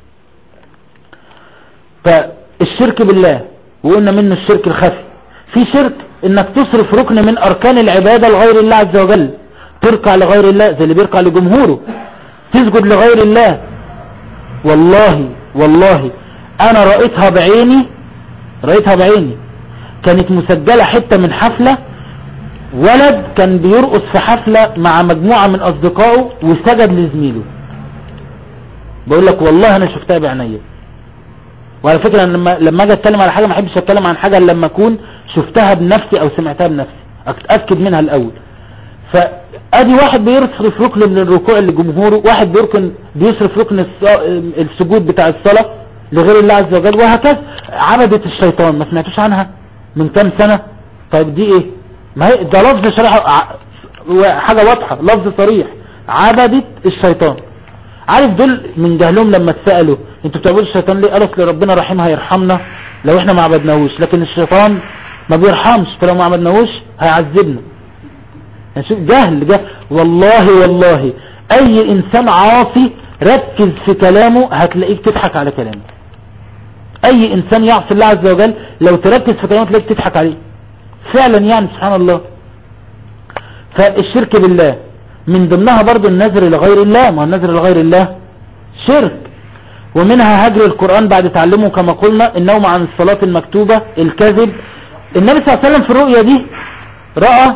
فالشرك بالله وقلنا منه الشرك الخفي في شرك انك تصرف ركن من اركان العبادة لغير الله عز وجل تركع لغير الله زي اللي بيركع لجمهوره تسجد لغير الله والله والله انا رأيتها بعيني رأيتها بعيني كانت مسجلة حتة من حفلة ولد كان بيرقص في حفلة مع مجموعة من اصدقائه وسجد لزميله بقول لك والله انا شفتها بعينيا وعلى فكرة أنا لما لما اجي اتكلم على حاجة ما احبش اتكلم عن حاجة لما اكون شفتها بنفسي او سمعتها بنفسي اتاكد منها الاول فادي واحد بيصرف ركن من الركوع لجمهوره واحد بيركن بيصرف ركن السجود بتاع الصلاة لغير الله عز وجل وهكذا عبدة الشيطان ما سمعتوش عنها من كام سنة طيب دي ايه ما هي ده لفظ شرح حاجة واضحة لفظ صريح عبدة الشيطان عارف دول من جهلهم لما اتسألوا انتوا بتعبدوا الشيطان ليه قالوا اصل ربنا رحيم هيرحمنا لو احنا ما عبدناهوش لكن الشيطان ما بيرحمش فلو ما عبدناهوش هيعذبنا يعني شوف جهل جهل والله والله اي انسان عاصي ركز في كلامه هتلاقيك تضحك على كلامه اي انسان يعصي الله عز وجل لو تركز في كلامه تلاقيك تضحك عليه فعلا يعني سبحان الله فالشرك بالله من ضمنها برضو النذر لغير الله ما النذر لغير الله شرك ومنها هجر القرآن بعد تعلمه كما قلنا النوم عن الصلاة المكتوبة الكذب النبي صلى الله عليه وسلم في الرؤية دي رأى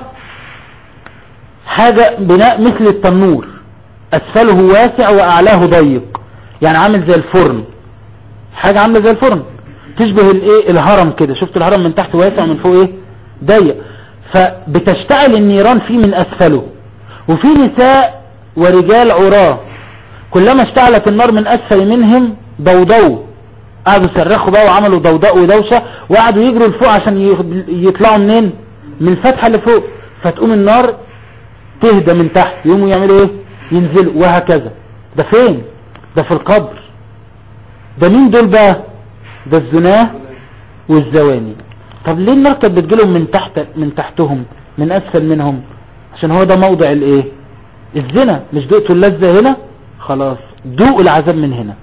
حاجة بناء مثل التنور اسفله واسع واعلاه ضيق يعني عامل زي الفرن حاجة عاملة زي الفرن تشبه الايه الهرم كده شفت الهرم من تحت واسع ومن فوق ايه ضيق فبتشتعل النيران فيه من اسفله وفي نساء ورجال عراه كلما اشتعلت النار من اسفل منهم ضوضوا قعدوا صرخوا بقى وعملوا ضوضاء ودوشة وقعدوا يجروا لفوق عشان يطلعوا منين من الفتحة اللي فوق فتقوم النار تهدى من تحت يقوموا يعملوا ايه ينزلوا وهكذا ده فين ده في القبر ده مين دول بقى ده الزناه والزواني طب ليه النار كانت بتجيلهم من تحت من تحتهم من اسفل منهم عشان هو ده موضع الايه الزنا مش دقتوا اللذة هنا خلاص دوقوا العذاب من هنا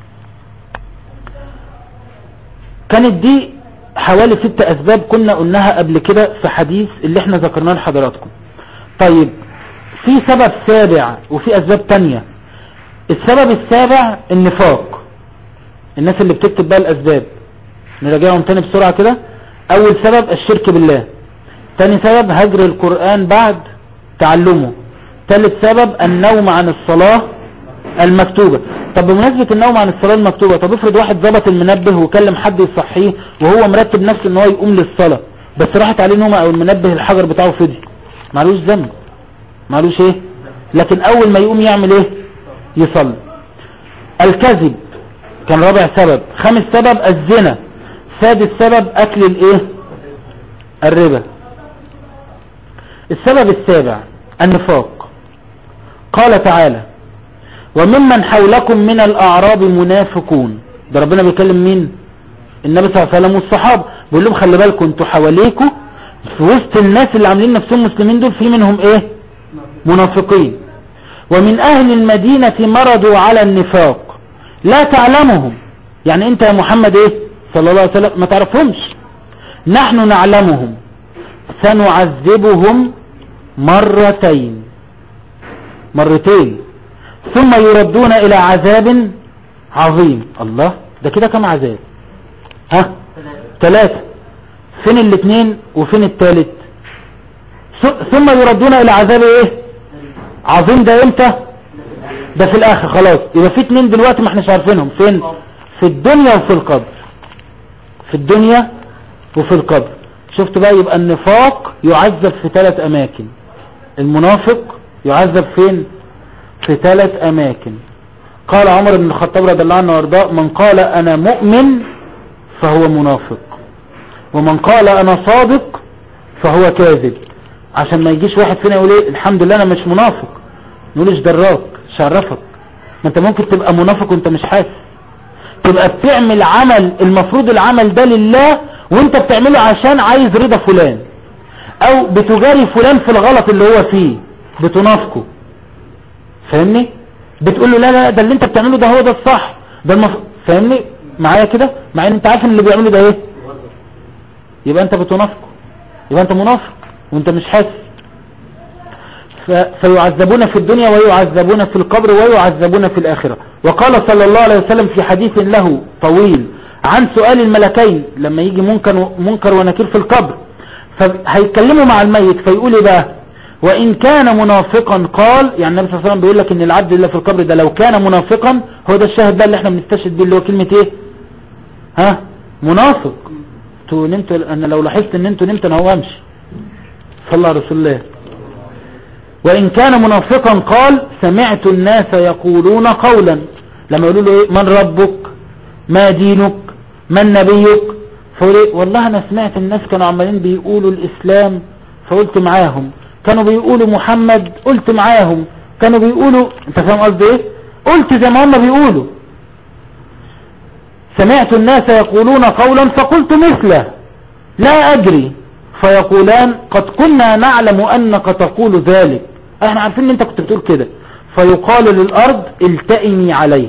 كانت دي حوالي ست اسباب كنا قلناها قبل كده في حديث اللي احنا ذكرناه لحضراتكم طيب في سبب سابع وفي اسباب تانية السبب السابع النفاق الناس اللي بتكتب بقى الاسباب نراجعهم تاني بسرعة كده اول سبب الشرك بالله تاني سبب هجر القرآن بعد تعلمه ثالث سبب النوم عن الصلاة المكتوبة طب بمناسبة النوم عن الصلاة المكتوبة طب افرض واحد ظبط المنبه وكلم حد يصحيه وهو مرتب نفسه ان هو يقوم للصلاة بس راحت عليه نومه او المنبه الحجر بتاعه فضي معلوش ذنب معلوش ايه لكن اول ما يقوم يعمل ايه يصلي الكذب كان رابع سبب خامس سبب الزنا سادس سبب اكل الايه الربا السبب السابع النفاق قال تعالى وممن حولكم من الاعراب منافقون ده ربنا بيكلم مين النبي صلى الله عليه وسلم والصحابه بيقول لهم خلي بالكم انتوا حواليكوا في وسط الناس اللي عاملين نفسهم مسلمين دول في منهم ايه منافقين ومن اهل المدينة مرضوا على النفاق لا تعلمهم يعني انت يا محمد ايه صلى الله عليه وسلم ما تعرفهمش نحن نعلمهم سنعذبهم مرتين مرتين ثم يردون الى عذاب عظيم الله ده كده كم عذاب ها ثلاثة فين الاثنين وفين الثالث ثم يردون الى عذاب ايه عظيم ده امتى ده في الاخر خلاص يبقى في اتنين دلوقتي ما احناش عارفينهم فين في الدنيا وفي القبر في الدنيا وفي القبر شفت بقى يبقى النفاق يعذب في ثلاث اماكن المنافق يعذب فين في ثلاث اماكن قال عمر بن الخطاب رضي الله عنه وارضاه من قال انا مؤمن فهو منافق ومن قال انا صادق فهو كاذب عشان ما يجيش واحد فينا يقول ايه الحمد لله انا مش منافق نقولش دراك شرفك ما انت ممكن تبقى منافق وانت مش حاسس تبقى بتعمل عمل المفروض العمل ده لله وانت بتعمله عشان عايز رضا فلان او بتجاري فلان في الغلط اللي هو فيه بتنافقه فاهمني بتقول له لا لا ده اللي انت بتعمله ده هو ده الصح ده المف... فاهمني معايا كده مع ان انت عارف ان اللي بيعمله ده ايه يبقى انت بتنافقه يبقى انت منافق وانت مش حاسس ف... فيعذبون في الدنيا ويعذبون في القبر ويعذبون في الآخرة وقال صلى الله عليه وسلم في حديث له طويل عن سؤال الملكين لما يجي منكر, منكر ونكير في القبر فهيتكلموا مع الميت فيقول ايه بقى وإن كان منافقا قال يعني النبي صلى الله عليه وسلم بيقول لك ان العبد اللي في القبر ده لو كان منافقا هو ده الشاهد بقى اللي احنا بنستشهد بيه اللي هو كلمة ايه ها منافق انتوا نمتوا انا لو لاحظت ان انتوا نمتوا انا هو امشي صلى على رسول الله وإن كان منافقا قال سمعت الناس يقولون قولا لما يقولوا له إيه من ربك ما دينك من نبيك فقول إيه والله أنا سمعت الناس كانوا عمالين بيقولوا الإسلام فقلت معاهم كانوا بيقولوا محمد قلت معاهم كانوا بيقولوا انت فاهم قصدي ايه قلت زي ما هم بيقولوا سمعت الناس يقولون قولا فقلت مثله لا أدري فيقولان قد كنا نعلم أنك تقول ذلك احنا عارفين ان انت كنت بتقول كده فيقال للأرض التئمي عليه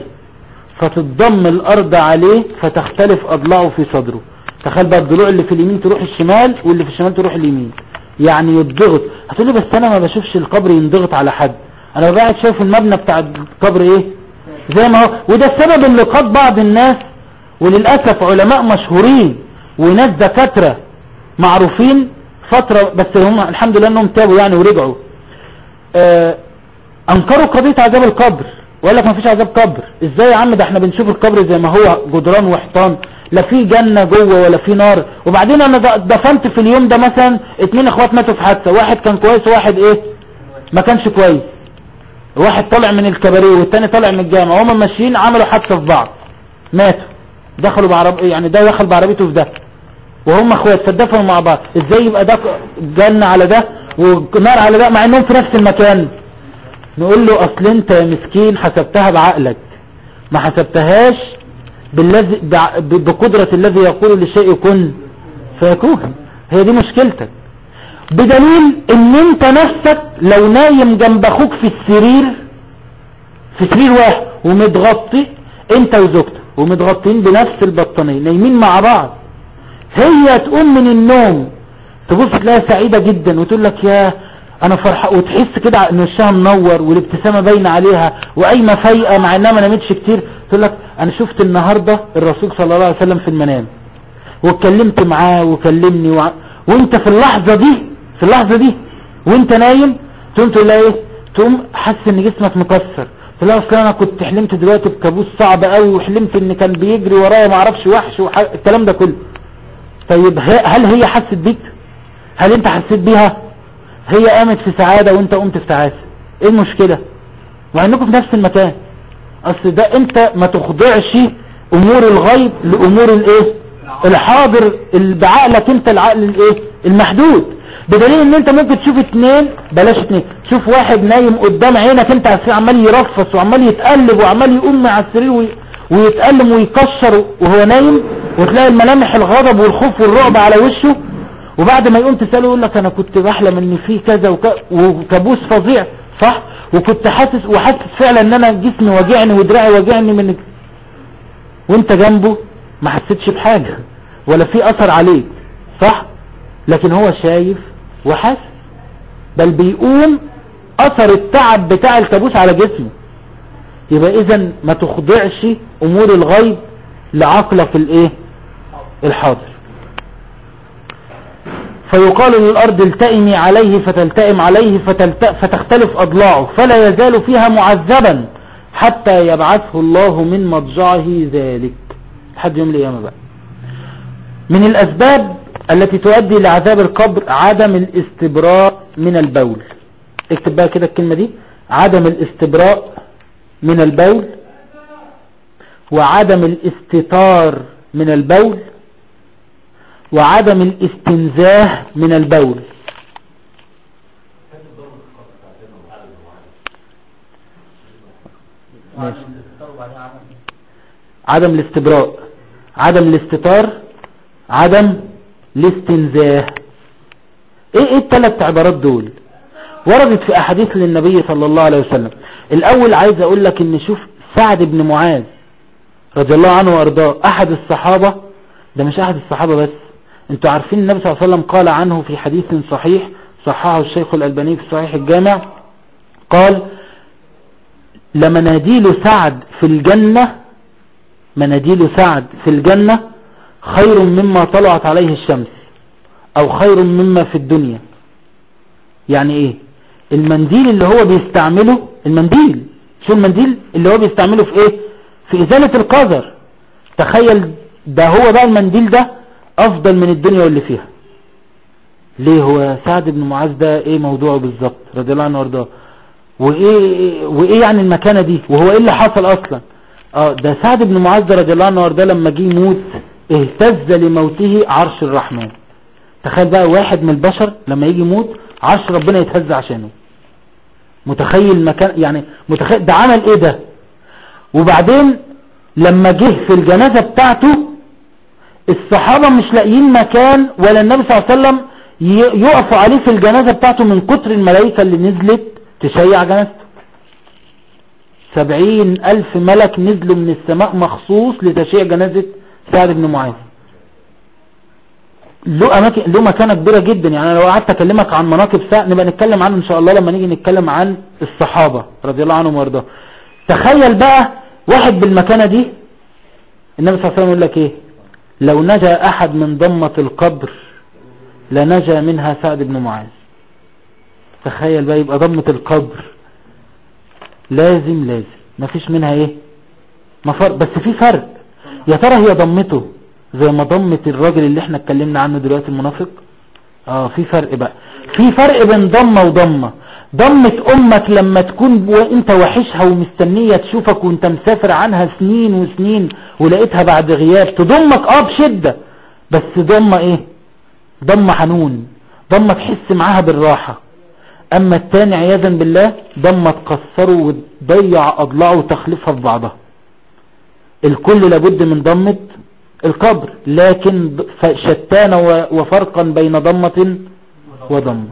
فتضم الأرض عليه فتختلف أضلاعه في صدره تخيل بقى الضلوع اللي في اليمين تروح الشمال واللي في الشمال تروح اليمين يعني يضغط هتقول لي بس انا ما بشوفش القبر ينضغط على حد انا قاعد شايف المبنى بتاع القبر ايه زي ما هو وده السبب اللي قاد بعض الناس وللأسف علماء مشهورين وناس دكاترة معروفين فترة بس هم الحمد لله انهم تابوا يعني ورجعوا آه انكروا قضية عذاب القبر وقال لك ما فيش عذاب قبر ازاي يا عم ده احنا بنشوف القبر زي ما هو جدران وحيطان لا في جنة جوه ولا في نار وبعدين انا دفنت في اليوم ده مثلا اتنين اخوات ماتوا في حادثة واحد كان كويس وواحد ايه ما كانش كويس واحد طالع من الكباريه والتاني طالع من الجامعة وهم ماشيين عملوا حادثة في بعض ماتوا دخلوا بعرب يعني ده دخل بعربيته في ده وهم اخوات فدفنوا مع بعض ازاي يبقى ده جنة على ده ونار على ده مع انهم في نفس المكان نقول له اصل انت يا مسكين حسبتها بعقلك ما حسبتهاش بالذي بقدرة الذي يقول للشيء كن فيكون هي دي مشكلتك بدليل ان انت نفسك لو نايم جنب اخوك في السرير في سرير واحد ومتغطي انت وزوجتك ومتغطين بنفس البطانية نايمين مع بعض هي تقوم من النوم تبص تلاقيها سعيدة جدا وتقول لك يا انا فرحة وتحس كده ان وشها منور والابتسامة باينة عليها وقايمة فايقة مع انها ما نامتش كتير تقول لك انا شفت النهاردة الرسول صلى الله عليه وسلم في المنام واتكلمت معاه وكلمني وع... وانت في اللحظة دي في اللحظة دي وانت نايم تقوم تقول لها ايه تقوم حاسس ان جسمك مكسر تقول لها اصل انا كنت حلمت دلوقتي بكابوس صعب قوي وحلمت ان كان بيجري ورايا ما اعرفش وحش وح... الكلام ده كله طيب هل هي حست بيك هل انت حسيت بيها هي قامت في سعادة وانت قمت في تعاسة ايه المشكلة مع انكم في نفس المكان اصل ده انت ما تخضعش امور الغيب لامور الايه الحاضر ال- بعقلك انت العقل الايه المحدود بدليل ان انت ممكن تشوف اتنين بلاش اتنين تشوف واحد نايم قدام عينك انت عارف عمال يرفص وعمال يتقلب وعمال يقوم على السرير وي- ويتألم ويكشر وهو نايم وتلاقي الملامح الغضب والخوف والرعب على وشه وبعد ما يقوم تسأله يقول لك انا كنت بحلم ان في كذا وك- وكابوس فظيع صح وكنت حاسس وحاسس فعلا ان انا جسمي واجعني ودراعي واجعني من وانت جنبه ما حسيتش بحاجة ولا في اثر عليك صح لكن هو شايف وحاسس بل بيقوم اثر التعب بتاع الكابوس على جسمه يبقى اذا ما تخضعش امور الغيب لعقلك الايه الحاضر فيقال للأرض التئمي عليه فتلتئم عليه فتلت... فتختلف أضلاعه فلا يزال فيها معذبا حتى يبعثه الله من مضجعه ذلك لحد يوم القيامة بقى من الأسباب التي تؤدي لعذاب القبر عدم الاستبراء من البول اكتب بقى كده الكلمة دي عدم الاستبراء من البول وعدم الاستتار من البول وعدم الاستنزاه من البول ماشي. عدم الاستبراء عدم الاستتار عدم الاستنزاه ايه ايه الثلاث عبارات دول وردت في احاديث للنبي صلى الله عليه وسلم الاول عايز اقول لك ان شوف سعد بن معاذ رضي الله عنه وارضاه احد الصحابة ده مش احد الصحابة بس انتوا عارفين النبي صلى الله عليه وسلم قال عنه في حديث صحيح صححه الشيخ الألباني في صحيح الجامع قال لمناديل سعد في الجنة مناديل سعد في الجنة خير مما طلعت عليه الشمس او خير مما في الدنيا يعني ايه المنديل اللي هو بيستعمله المنديل شو المنديل اللي هو بيستعمله في ايه في ازالة القذر تخيل ده هو بقى المنديل ده افضل من الدنيا واللي فيها ليه هو سعد بن معاذ ده ايه موضوعه بالظبط رضي الله عنه وارضاه وايه وايه يعني المكانه دي وهو ايه اللي حصل اصلا اه ده سعد بن معاذ ده رضي الله عنه وارضاه لما جه يموت اهتز لموته عرش الرحمن تخيل بقى واحد من البشر لما يجي يموت عرش ربنا يتهز عشانه متخيل مكان يعني متخيل ده عمل ايه ده وبعدين لما جه في الجنازة بتاعته الصحابة مش لاقيين مكان ولا النبي صلى الله عليه وسلم ي- يقفوا عليه في الجنازة بتاعته من كتر الملائكة اللي نزلت تشيع جنازته سبعين ألف ملك نزلوا من السماء مخصوص لتشيع جنازة سعد بن معاذ له أماكن له مكانة كبيرة جدا يعني أنا لو قعدت أكلمك عن مناقب سعد نبقى نتكلم عنه إن شاء الله لما نيجي نتكلم عن الصحابة رضي الله عنهم وارضاهم تخيل بقى واحد بالمكانة دي النبي صلى الله عليه وسلم يقول لك ايه لو نجا احد من ضمة القبر لنجا منها سعد بن معاذ تخيل بقى يبقى ضمة القبر لازم لازم مفيش منها ايه مفر بس في فرق يا ترى هي ضمته زي ما ضمة الراجل اللي احنا اتكلمنا عنه دلوقتي المنافق اه في فرق بقى في فرق بين ضمة وضمة ضمة امك لما تكون وانت وحشها ومستنية تشوفك وانت مسافر عنها سنين وسنين ولقيتها بعد غياب تضمك اه بشدة بس ضمة ايه ضمة حنون ضمة تحس معاها بالراحة اما التاني عياذا بالله ضمة تكسره وتضيع اضلاعه وتخلفها في بعضها الكل لابد من ضمة القبر لكن شتان وفرقا بين ضمة وضمة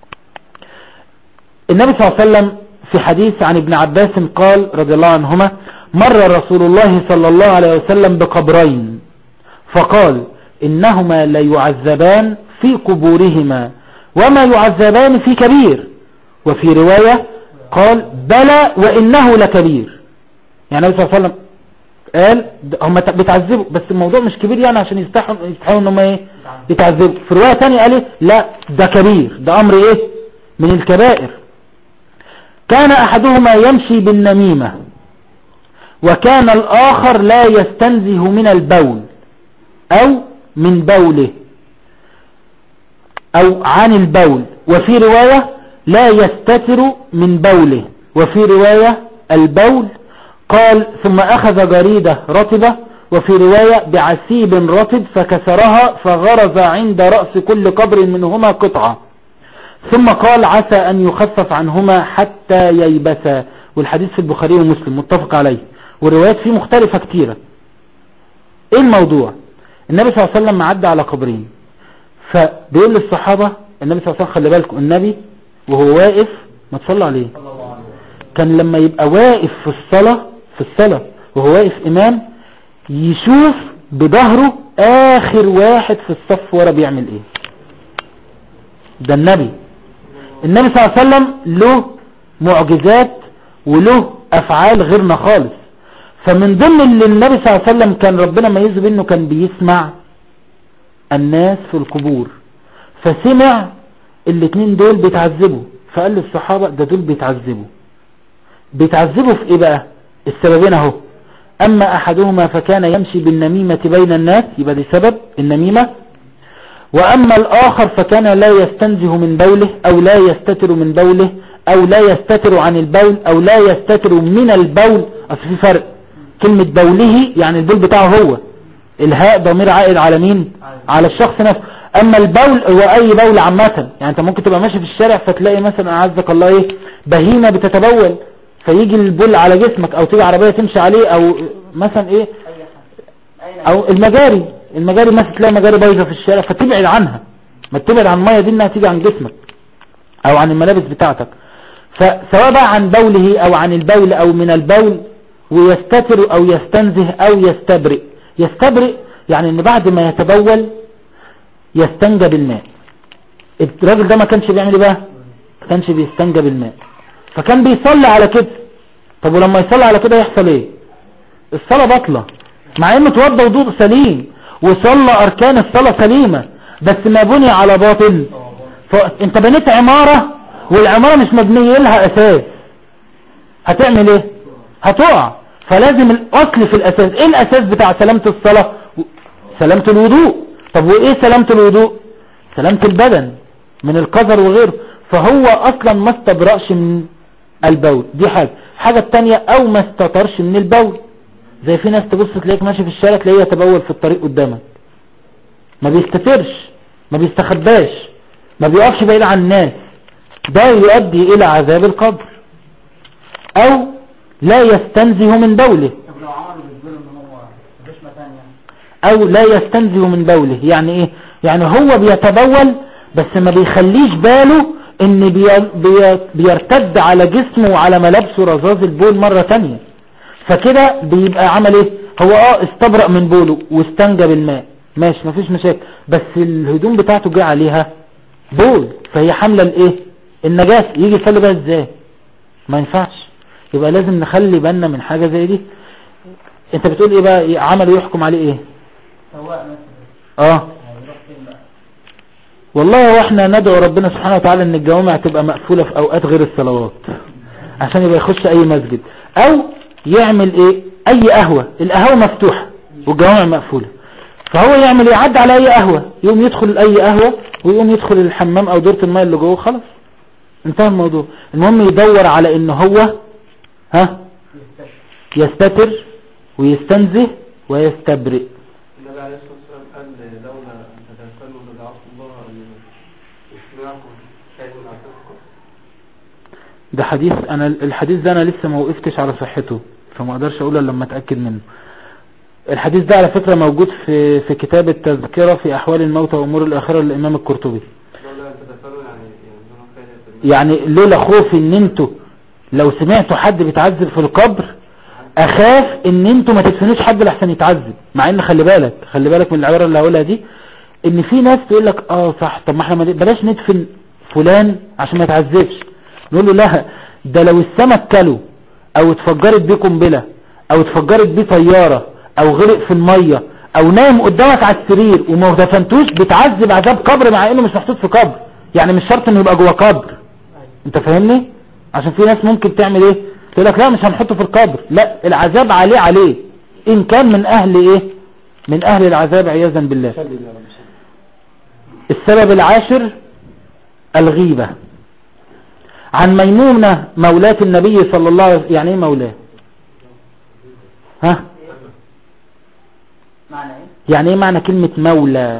النبي صلى الله عليه وسلم في حديث عن ابن عباس قال رضي الله عنهما مر رسول الله صلى الله عليه وسلم بقبرين فقال إنهما ليعذبان في قبورهما وما يعذبان في كبير وفي رواية قال بلى وإنه لكبير يعني النبي صلى الله عليه وسلم قال هم بيتعذبوا بس الموضوع مش كبير يعني عشان يستحوا يستحوا ان هم ايه يتعذبوا في رواية تانية قال ايه لا ده كبير ده امر ايه من الكبائر كان احدهما يمشي بالنميمة وكان الاخر لا يستنزه من البول او من بوله او عن البول وفي رواية لا يستتر من بوله وفي رواية البول قال ثم اخذ جريدة رطبة وفي رواية بعسيب رطب فكسرها فغرز عند رأس كل قبر منهما قطعة ثم قال عسى أن يخفف عنهما حتى ييبسا والحديث في البخاري ومسلم متفق عليه والروايات فيه مختلفة كتيرة ايه الموضوع النبي صلى الله عليه وسلم عدى على قبرين فبيقول للصحابة النبي صلى الله عليه وسلم خلي بالكم النبي وهو واقف ما تصلى عليه كان لما يبقى واقف في الصلاة في الصلاة وهو واقف امام يشوف بظهره اخر واحد في الصف ورا بيعمل ايه ده النبي النبي صلى الله عليه وسلم له معجزات وله افعال غيرنا خالص فمن ضمن اللي النبي صلى الله عليه وسلم كان ربنا ميزه بانه كان بيسمع الناس في القبور فسمع الاتنين دول بيتعذبوا فقال للصحابة ده دول بيتعذبوا بيتعذبوا في ايه بقى السببين اهو اما احدهما فكان يمشي بالنميمة بين الناس يبقى دي سبب النميمة واما الاخر فكان لا يستنزه من بوله او لا يستتر من بوله او لا يستتر عن البول او لا يستتر من البول اصل في فرق كلمة بوله يعني البول بتاعه هو الهاء ضمير عائد على مين على الشخص نفسه اما البول هو اي بول عامة يعني انت ممكن تبقى ماشي في الشارع فتلاقي مثلا اعزك الله ايه بهيمة بتتبول فيجي البول على جسمك او تيجي عربية تمشي عليه او مثلا ايه او المجاري المجاري مثلا تلاقي مجاري بايظة في الشارع فتبعد عنها ما تبعد عن المية دي انها تيجي عن جسمك او عن الملابس بتاعتك فسواء بقى عن بوله او عن البول او من البول ويستتر او يستنزه او يستبرئ يستبرئ يعني ان بعد ما يتبول يستنجى بالماء الراجل ده ما كانش بيعمل ايه بقى ما كانش بيستنجى بالماء فكان بيصلي على كده طب ولما يصلي على كده يحصل ايه الصلاة بطلة مع انه توضى وضوء سليم وصلى اركان الصلاة سليمة بس ما بني على باطل فانت بنيت عمارة والعمارة مش مبنية لها اساس هتعمل ايه هتقع فلازم الاصل في الاساس ايه الاساس بتاع سلامة الصلاة سلامة الوضوء طب وايه سلامة الوضوء سلامة البدن من القذر وغيره فهو اصلا ما استبرأش من البول دي حاجة الحاجة التانية او ما استطرش من البول زي في ناس تبص تلاقيك ماشي في الشارع تلاقيه يتبول في الطريق قدامك ما بيستترش ما بيستخباش ما بيقفش بعيد عن الناس ده يؤدي الى عذاب القبر او لا يستنزه من بوله طب لو عملوا بالظلم ان هو مفيش مكان يعني او لا يستنزه من بوله يعني ايه يعني هو بيتبول بس ما بيخليش باله ان بي بي بيرتد على جسمه وعلى ملابسه رذاذ البول مرة تانية فكده بيبقى عمل ايه هو اه استبرأ من بوله واستنجى بالماء ماشي مفيش مشاكل بس الهدوم بتاعته جه عليها بول فهي حاملة الايه النجاسة يجي يصلي بقى ازاي ما ينفعش يبقى لازم نخلي بالنا من حاجة زي دي انت بتقول ايه بقى عمله يحكم عليه ايه سواء مثلا اه هيروح فين بقى والله واحنا ندعو ربنا سبحانه وتعالى ان الجوامع تبقى مقفولة في اوقات غير الصلوات عشان يبقى يخش اي مسجد او يعمل ايه اي قهوة القهوة مفتوحة والجوامع مقفولة فهو يعمل ايه يعدي على اي قهوة يقوم يدخل اي قهوة ويقوم يدخل الحمام او دورة الماء اللي جوه خلاص انتهى الموضوع المهم يدور على ان هو ها يستتر ويستنزه ويستبرئ النبي عليه الصلاة والسلام قال لولا أن تتنسلوا لدعوت الله أن يسمعكم شيء من عذابكم ده حديث انا الحديث ده انا لسه ما وقفتش على صحته فما اقدرش اقوله إلا لما اتاكد منه الحديث ده على فكرة موجود في في كتاب التذكرة في احوال الموتى وامور الاخرة للامام القرطبي لولا أن تتنسلوا يعني ينزلوا خير يعني لولا خوفي ان انتوا لو سمعتوا حد بيتعذب في القبر اخاف ان انتوا ما تدفنوش حد لحسن يتعذب مع ان خلي بالك خلي بالك من العبارة اللي هقولها دي ان في ناس تقول لك اه صح طب ما احنا ما ن- بلاش ندفن فلان عشان ما يتعذبش نقول له لا ده لو السمك كله او اتفجرت بيه قنبله او اتفجرت بيه طيارة او غرق في المية او نايم قدامك على السرير وما دفنتوش بتعذب عذاب قبر مع انه مش محطوط في قبر يعني مش شرط انه يبقى جوه قبر انت فاهمني عشان في ناس ممكن تعمل ايه تقول لك لا مش هنحطه في القبر لا العذاب عليه عليه ان كان من اهل ايه من اهل العذاب عياذا بالله السبب العاشر الغيبة عن ميمونة مولاة النبي صلى الله عليه وسلم يعني ايه مولاه ها معنى ايه؟ يعني ايه معنى كلمة مولى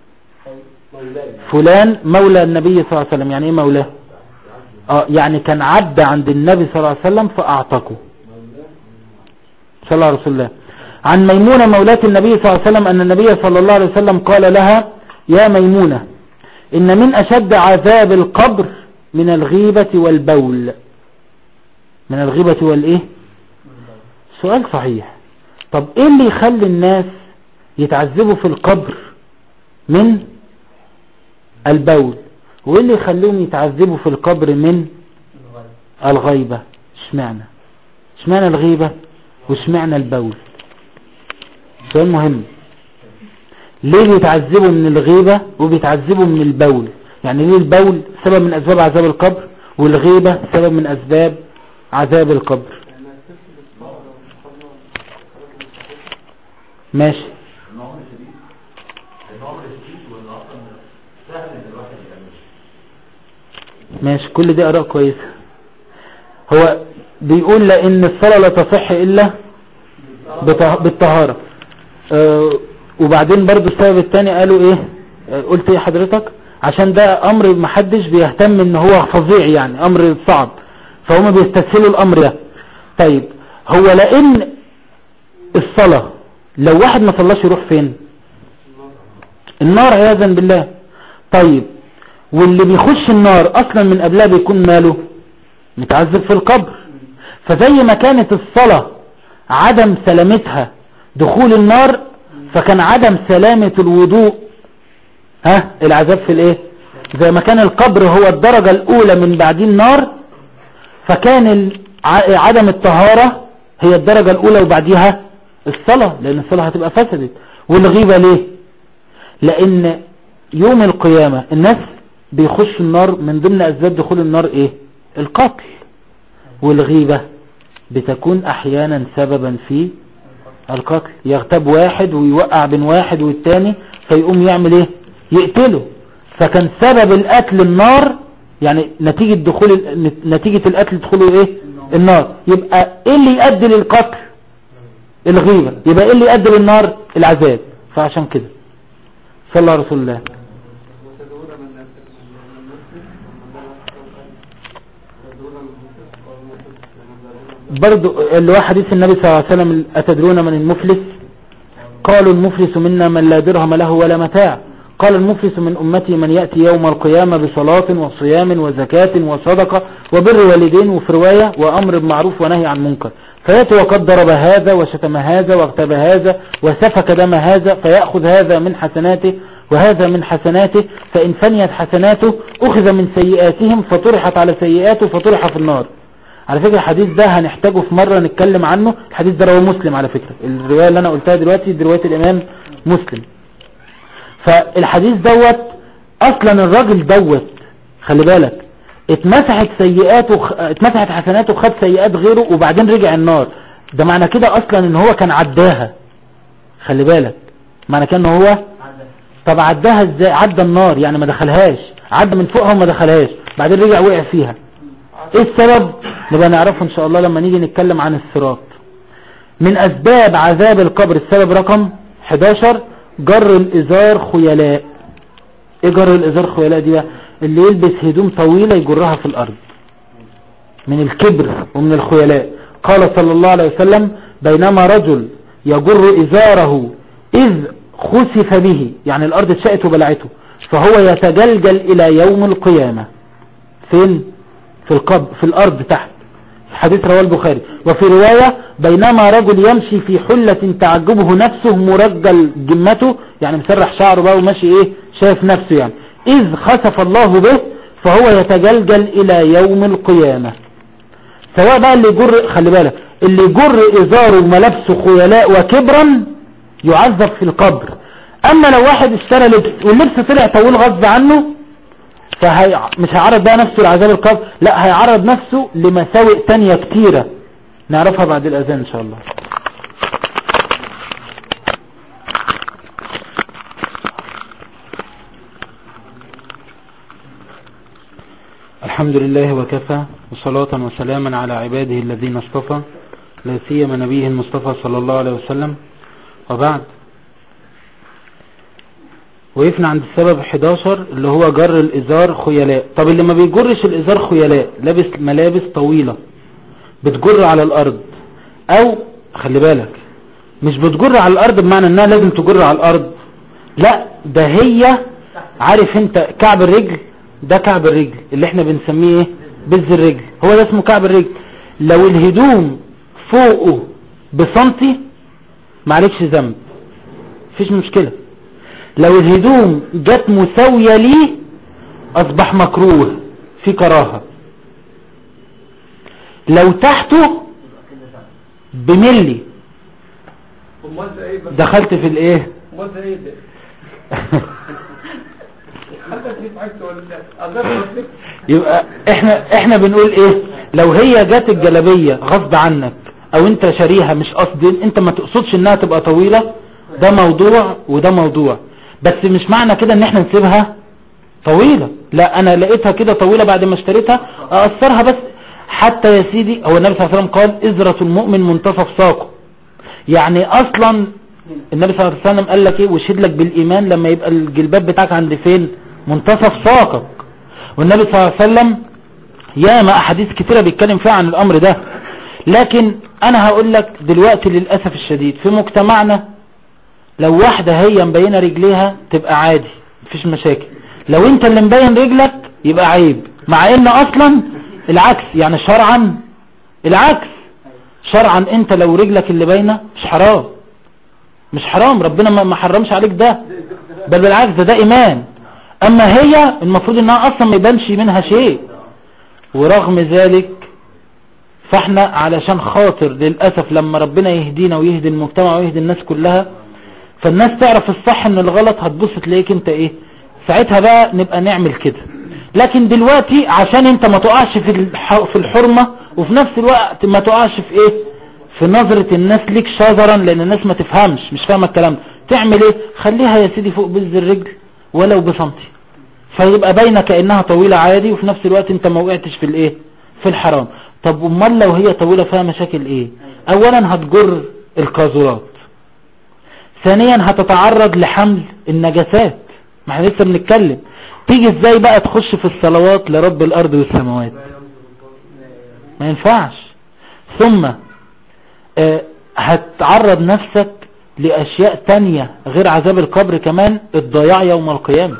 فلان مولى النبي صلى الله عليه وسلم يعني ايه مولاه اه يعني كان عبد عند النبي صلى الله عليه وسلم فاعتقه صلى الله عليه وسلم عن ميمونة مولاة النبي صلى الله عليه وسلم أن النبي صلى الله عليه وسلم قال لها يا ميمونة إن من أشد عذاب القبر من الغيبة والبول من الغيبة والإيه سؤال صحيح طب إيه اللي يخلي الناس يتعذبوا في القبر من البول وإيه اللي يخليهم يتعذبوا في القبر من الغيبة اشمعنى اشمعنى الغيبة واشمعنى البول سؤال مهم ليه بيتعذبوا من الغيبة وبيتعذبوا من البول يعني ليه البول سبب من أسباب عذاب القبر والغيبة سبب من أسباب عذاب القبر ماشي ماشي كل دي آراء كويسة هو بيقول لأن الصلاة لا تصح إلا بطه- بالطهارة آه، وبعدين برضو السبب الثاني قالوا ايه آه، قلت ايه حضرتك عشان ده امر محدش بيهتم ان هو فظيع يعني امر صعب فهم بيستسهلوا الامر ده طيب هو لان الصلاة لو واحد ما صلاش يروح فين النار عياذا بالله طيب واللي بيخش النار اصلا من قبلها بيكون ماله متعذب في القبر فزي ما كانت الصلاة عدم سلامتها دخول النار فكان عدم سلامة الوضوء ها العذاب في الايه زي ما كان القبر هو الدرجة الاولى من بعدين النار فكان ال- ع- عدم الطهارة هي الدرجة الاولى وبعديها الصلاة لان الصلاة هتبقى فسدت والغيبة ليه لان يوم القيامة الناس بيخش النار من ضمن اسباب دخول النار ايه القتل والغيبة بتكون احيانا سببا في القتل يغتاب واحد ويوقع بين واحد والتاني فيقوم يعمل ايه يقتله فكان سبب القتل النار يعني نتيجة دخول ال- نتيجة القتل دخوله ايه النار يبقى ايه اللي يؤدي للقتل الغيبة يبقى ايه اللي يؤدي للنار العذاب فعشان كده صلى الله عليه رسول الله وتدعون من من المسلم ومن لا تدعون من المسلم ومن برضو اللي هو حديث النبي صلى الله عليه وسلم أتدرون من المفلس قالوا المفلس منا من لا درهم له ولا متاع قال المفلس من أمتي من يأتي يوم القيامة بصلاة وصيام وزكاة وصدقة وبر والدين وفي رواية وأمر بمعروف ونهي عن منكر فيأتي وقد ضرب هذا وشتم هذا واغتاب هذا وسفك دم هذا فيأخذ هذا من حسناته وهذا من حسناته فإن فنيت حسناته أخذ من سيئاتهم فطرحت على سيئاته فطرح في النار على فكرة الحديث ده هنحتاجه في مرة نتكلم عنه الحديث ده رواه مسلم على فكرة الرواية اللي انا قلتها دلوقتي دي رواية الامام مسلم فالحديث دوت اصلا الراجل دوت خلي بالك اتمسحت سيئاته خ- اتمسحت حسناته خد سيئات غيره وبعدين رجع النار ده معنى كده اصلا ان هو كان عداها خلي بالك معنى كده ان هو طب عداها ازاي عدى النار يعني ما دخلهاش عدى من فوقها وما دخلهاش بعدين رجع وقع فيها ايه السبب نبقى نعرفه ان شاء الله لما نيجي نتكلم عن الصراط من اسباب عذاب القبر السبب رقم 11 جر الازار خيلاء ايه جر الازار خيلاء دي بقى اللي يلبس هدوم طويلة يجرها في الارض من الكبر ومن الخيلاء قال صلى الله عليه وسلم بينما رجل يجر ازاره اذ خسف به يعني الارض اتشقت وبلعته فهو يتجلجل الى يوم القيامة فين في القبر في الارض تحت حديث رواه البخاري وفي رواية بينما رجل يمشي في حلة تعجبه نفسه مرجل جمته يعني مسرح شعره بقى وماشي ايه شايف نفسه يعني اذ خسف الله به فهو يتجلجل الى يوم القيامة سواء بقى اللي يجر خلي بالك اللي يجر ازاره وملابسه خيلاء وكبرا يعذب في القبر اما لو واحد اشترى لبس واللبس طلع طويل غصب عنه فهي مش هيعرض بقى نفسه لعذاب القبر لا هيعرض نفسه لمساوئ تانية كتيرة نعرفها بعد الأذان إن شاء الله الحمد لله وكفى وصلاة وسلاما على عباده الذين اصطفى لا سيما نبيه المصطفى صلى الله عليه وسلم وبعد وقفنا عند السبب 11 اللي هو جر الازار خيلاء طب اللي ما بيجرش الازار خيلاء لابس ملابس طويلة بتجر على الارض او خلي بالك مش بتجر على الارض بمعنى انها لازم تجر على الارض لا ده هي عارف انت كعب الرجل ده كعب الرجل اللي احنا بنسميه ايه بز الرجل هو ده اسمه كعب الرجل لو الهدوم فوقه بسنتي معلكش ذنب مفيش مشكلة لو الهدوم جت مساوية ليه اصبح مكروه في كراهة لو تحته بملي امال ده ايه بس دخلت في الايه امال ده ايه ده حتى في حاجه ولا لا اضرب يبقى احنا احنا بنقول ايه لو هي جت الجلابية غصب عنك او انت شاريها مش قصد انت ما تقصدش انها تبقى طويلة ده موضوع وده موضوع بس مش معنى كده ان احنا نسيبها طويلة لا انا لقيتها كده طويلة بعد ما اشتريتها اقصرها بس حتى يا سيدي هو النبي صلى الله عليه وسلم قال ازرة المؤمن منتصف ساقه يعني اصلا النبي صلى الله عليه وسلم قال لك ايه وشهد لك بالايمان لما يبقى الجلباب بتاعك عند فين منتصف ساقك والنبي صلى الله عليه وسلم ياما احاديث كتيرة بيتكلم فيها عن الامر ده لكن انا هقول لك دلوقتي للأسف الشديد في مجتمعنا لو واحدة هي مبينة رجليها تبقى عادي مفيش مشاكل لو انت اللي مبين رجلك يبقى عيب مع ان اصلا العكس يعني شرعا العكس شرعا انت لو رجلك اللي باينة مش حرام مش حرام ربنا ما ما حرمش عليك ده بل بالعكس ده ده ايمان اما هي المفروض انها اصلا ما يبانش منها شيء ورغم ذلك فاحنا علشان خاطر للأسف لما ربنا يهدينا ويهدي المجتمع ويهدي الناس كلها فالناس تعرف الصح ان الغلط هتبص تلاقيك انت ايه ساعتها بقى نبقى نعمل كده لكن دلوقتي عشان انت ما تقعش في الح- في الحرمة وفي نفس الوقت ما تقعش في ايه في نظرة الناس ليك شذرا لان الناس ما تفهمش مش فاهمة الكلام ده تعمل ايه خليها يا سيدي فوق بز الرجل ولو بسنتي فيبقى باينه كانها طويله عادي وفي نفس الوقت انت ما وقعتش في الايه في الحرام طب امال لو هي طويله فيها مشاكل ايه اولا هتجر القاذورات ثانيا هتتعرض لحمل النجاسات ما احنا لسه بنتكلم تيجي ازاي بقى تخش في الصلوات لرب الارض والسماوات ما ينفعش ثم آه، هتعرض نفسك لاشياء تانية غير عذاب القبر كمان الضياع يوم القيامة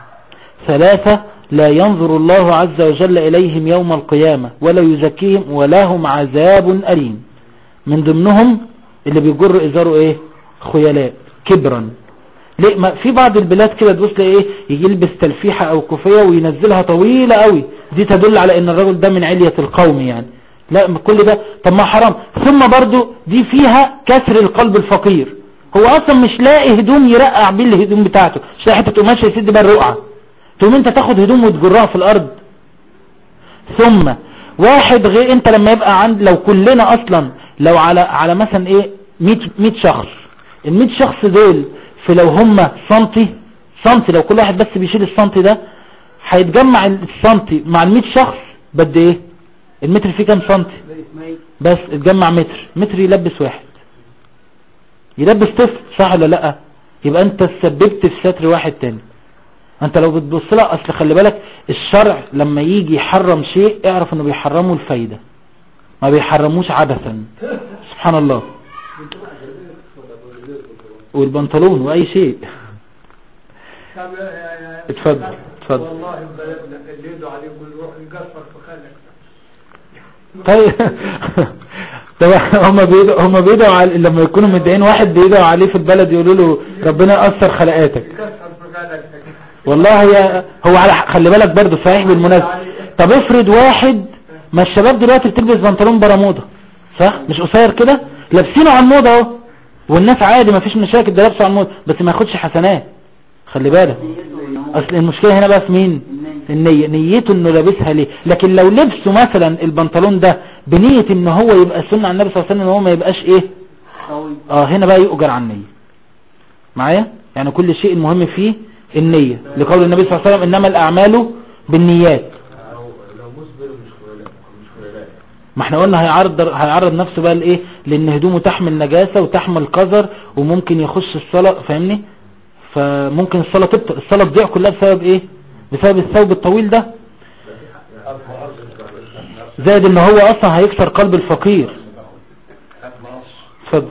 ثلاثة لا ينظر الله عز وجل إليهم يوم القيامة ولا يزكيهم ولهم عذاب أليم من ضمنهم اللي بيجر إزاره إيه خيلاء كبرا ليه ما في بعض البلاد كده تبص تلاقي ايه يجي يلبس تلفيحة او كوفية وينزلها طويلة قوي دي تدل على ان الرجل ده من علية القوم يعني لا كل ده طب ما حرام ثم برضو دي فيها كسر القلب الفقير هو اصلا مش لاقي هدوم يرقع بيه الهدوم بتاعته مش لاقي حته قماشه يسد بيها الرقعه تقوم انت تاخد هدوم وتجرها في الارض ثم واحد غير انت لما يبقى عند لو كلنا اصلا لو على على مثلا ايه 100 100 شخص ال 100 شخص دول في لو هم سنتي سنتي لو كل واحد بس بيشيل السنتي ده هيتجمع السنتي مع ال 100 شخص بد ايه المتر فيه كام سنتي بس اتجمع متر متر يلبس واحد يلبس طفل صح ولا لا يبقى انت تسببت في ستر واحد تاني انت لو بتبص لها اصل خلي بالك الشرع لما يجي يحرم شيء اعرف انه بيحرمه الفايدة ما بيحرموش عبثا سبحان الله والبنطلون واي شيء طب يا- يا- يا- اتفضل اتفضل والله بلدنا اللي يدعو عليه يقول روح يقصر في خلك طيب طبعا هم بيدعوا هم بيدعوا على لما يكونوا متضايقين واحد بيدعوا عليه في البلد يقولوا له ربنا يأثر خلقاتك يقصر في خلك والله يا هو على خلي بالك برضه صحيح بالمناسبة طب افرض واحد ما الشباب دلوقتي بتلبس بنطلون برمودا صح مش قصير كده لابسينه على الموضة اهو والناس عادي ما فيش مشاكل ده لابسه على الموضة بس ما ياخدش حسنات خلي بالك اصل المشكلة هنا بقى في مين النية نيته انه لابسها ليه لكن لو لبسه مثلا البنطلون ده بنية ان هو يبقى سنة عن النبي صلى الله عليه وسلم ان هو ما يبقاش ايه اه هنا بقى يؤجر عن النية معايا يعني كل شيء المهم فيه النية لقول النبي صلى الله عليه وسلم انما الاعمال بالنيات لو لو ما احنا قلنا هيعرض هيعرض نفسه بقى لايه لان هدومه تحمل نجاسة وتحمل قذر وممكن يخش الصلاة فاهمني فممكن الصلاة تبطل الصلاة تضيع كلها بسبب ايه بسبب الثوب الطويل ده زائد ان هو اصلا هيكسر قلب الفقير اتفضل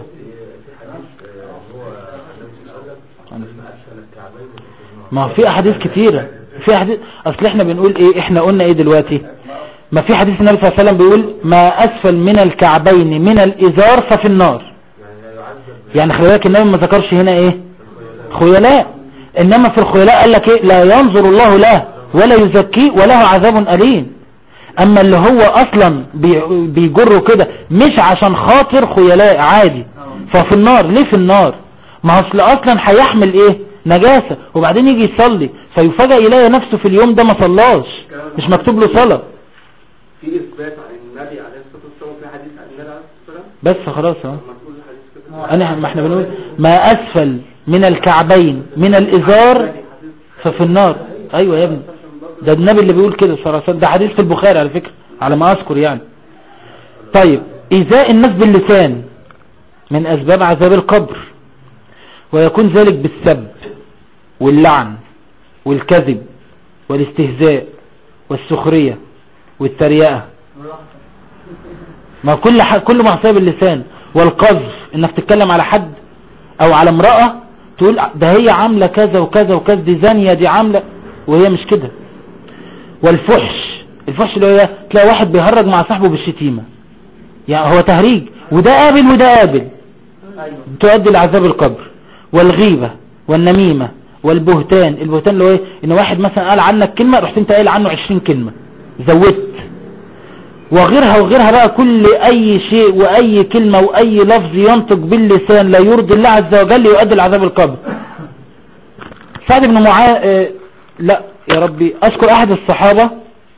ما هو في احاديث كتيرة في احاديث اصل احنا بنقول ايه احنا قلنا ايه دلوقتي ما في حديث النبي صلى الله عليه وسلم بيقول ما اسفل من الكعبين من الازار ففي النار يعني خلي بالك النبي ما ذكرش هنا ايه خيلاء انما في الخيلاء قال لك ايه لا ينظر الله له ولا يزكيه وله عذاب اليم اما اللي هو اصلا بي- بيجره كده مش عشان خاطر خيلاء عادي ففي النار ليه في النار ما هو اصل اصلا هيحمل ايه نجاسة وبعدين يجي يصلي فيفاجئ يلاقي نفسه في اليوم ده ما صلاش مش مكتوب له صلاة في اثبات عن النبي عليه الصلاه والسلام في حديث عن النبي عليه الصلاه والسلام بس خلاص اهو لما تقول الحديث كده انا ما احنا بنقول ما اسفل من الكعبين من الازار ففي النار ايوه يا ابني ده النبي اللي بيقول كده صلى الله عليه وسلم ده حديث في البخاري على فكرة على ما اذكر يعني طيب ايذاء الناس باللسان من اسباب عذاب القبر ويكون ذلك بالسب واللعن والكذب والاستهزاء والسخرية والتريقة ما كل ح... كل معصيه باللسان والقذف انك تتكلم على حد او على امرأة تقول ده هي عاملة كذا وكذا وكذا دي زانية دي عاملة وهي مش كده والفحش الفحش اللي هو تلاقي واحد بيهرج مع صاحبه بالشتيمة يعني هو تهريج وده قابل وده قابل تؤدي لعذاب القبر والغيبة والنميمة والبهتان البهتان اللي هو ايه ان واحد مثلا قال عنك كلمة رحت انت قايل عنه 20 كلمة زودت وغيرها وغيرها بقى كل اي شيء واي كلمة واي لفظ ينطق باللسان لا يرضي الله عز وجل يؤدي لعذاب القبر سعد بن معاذ آه، لا يا ربي اذكر احد الصحابة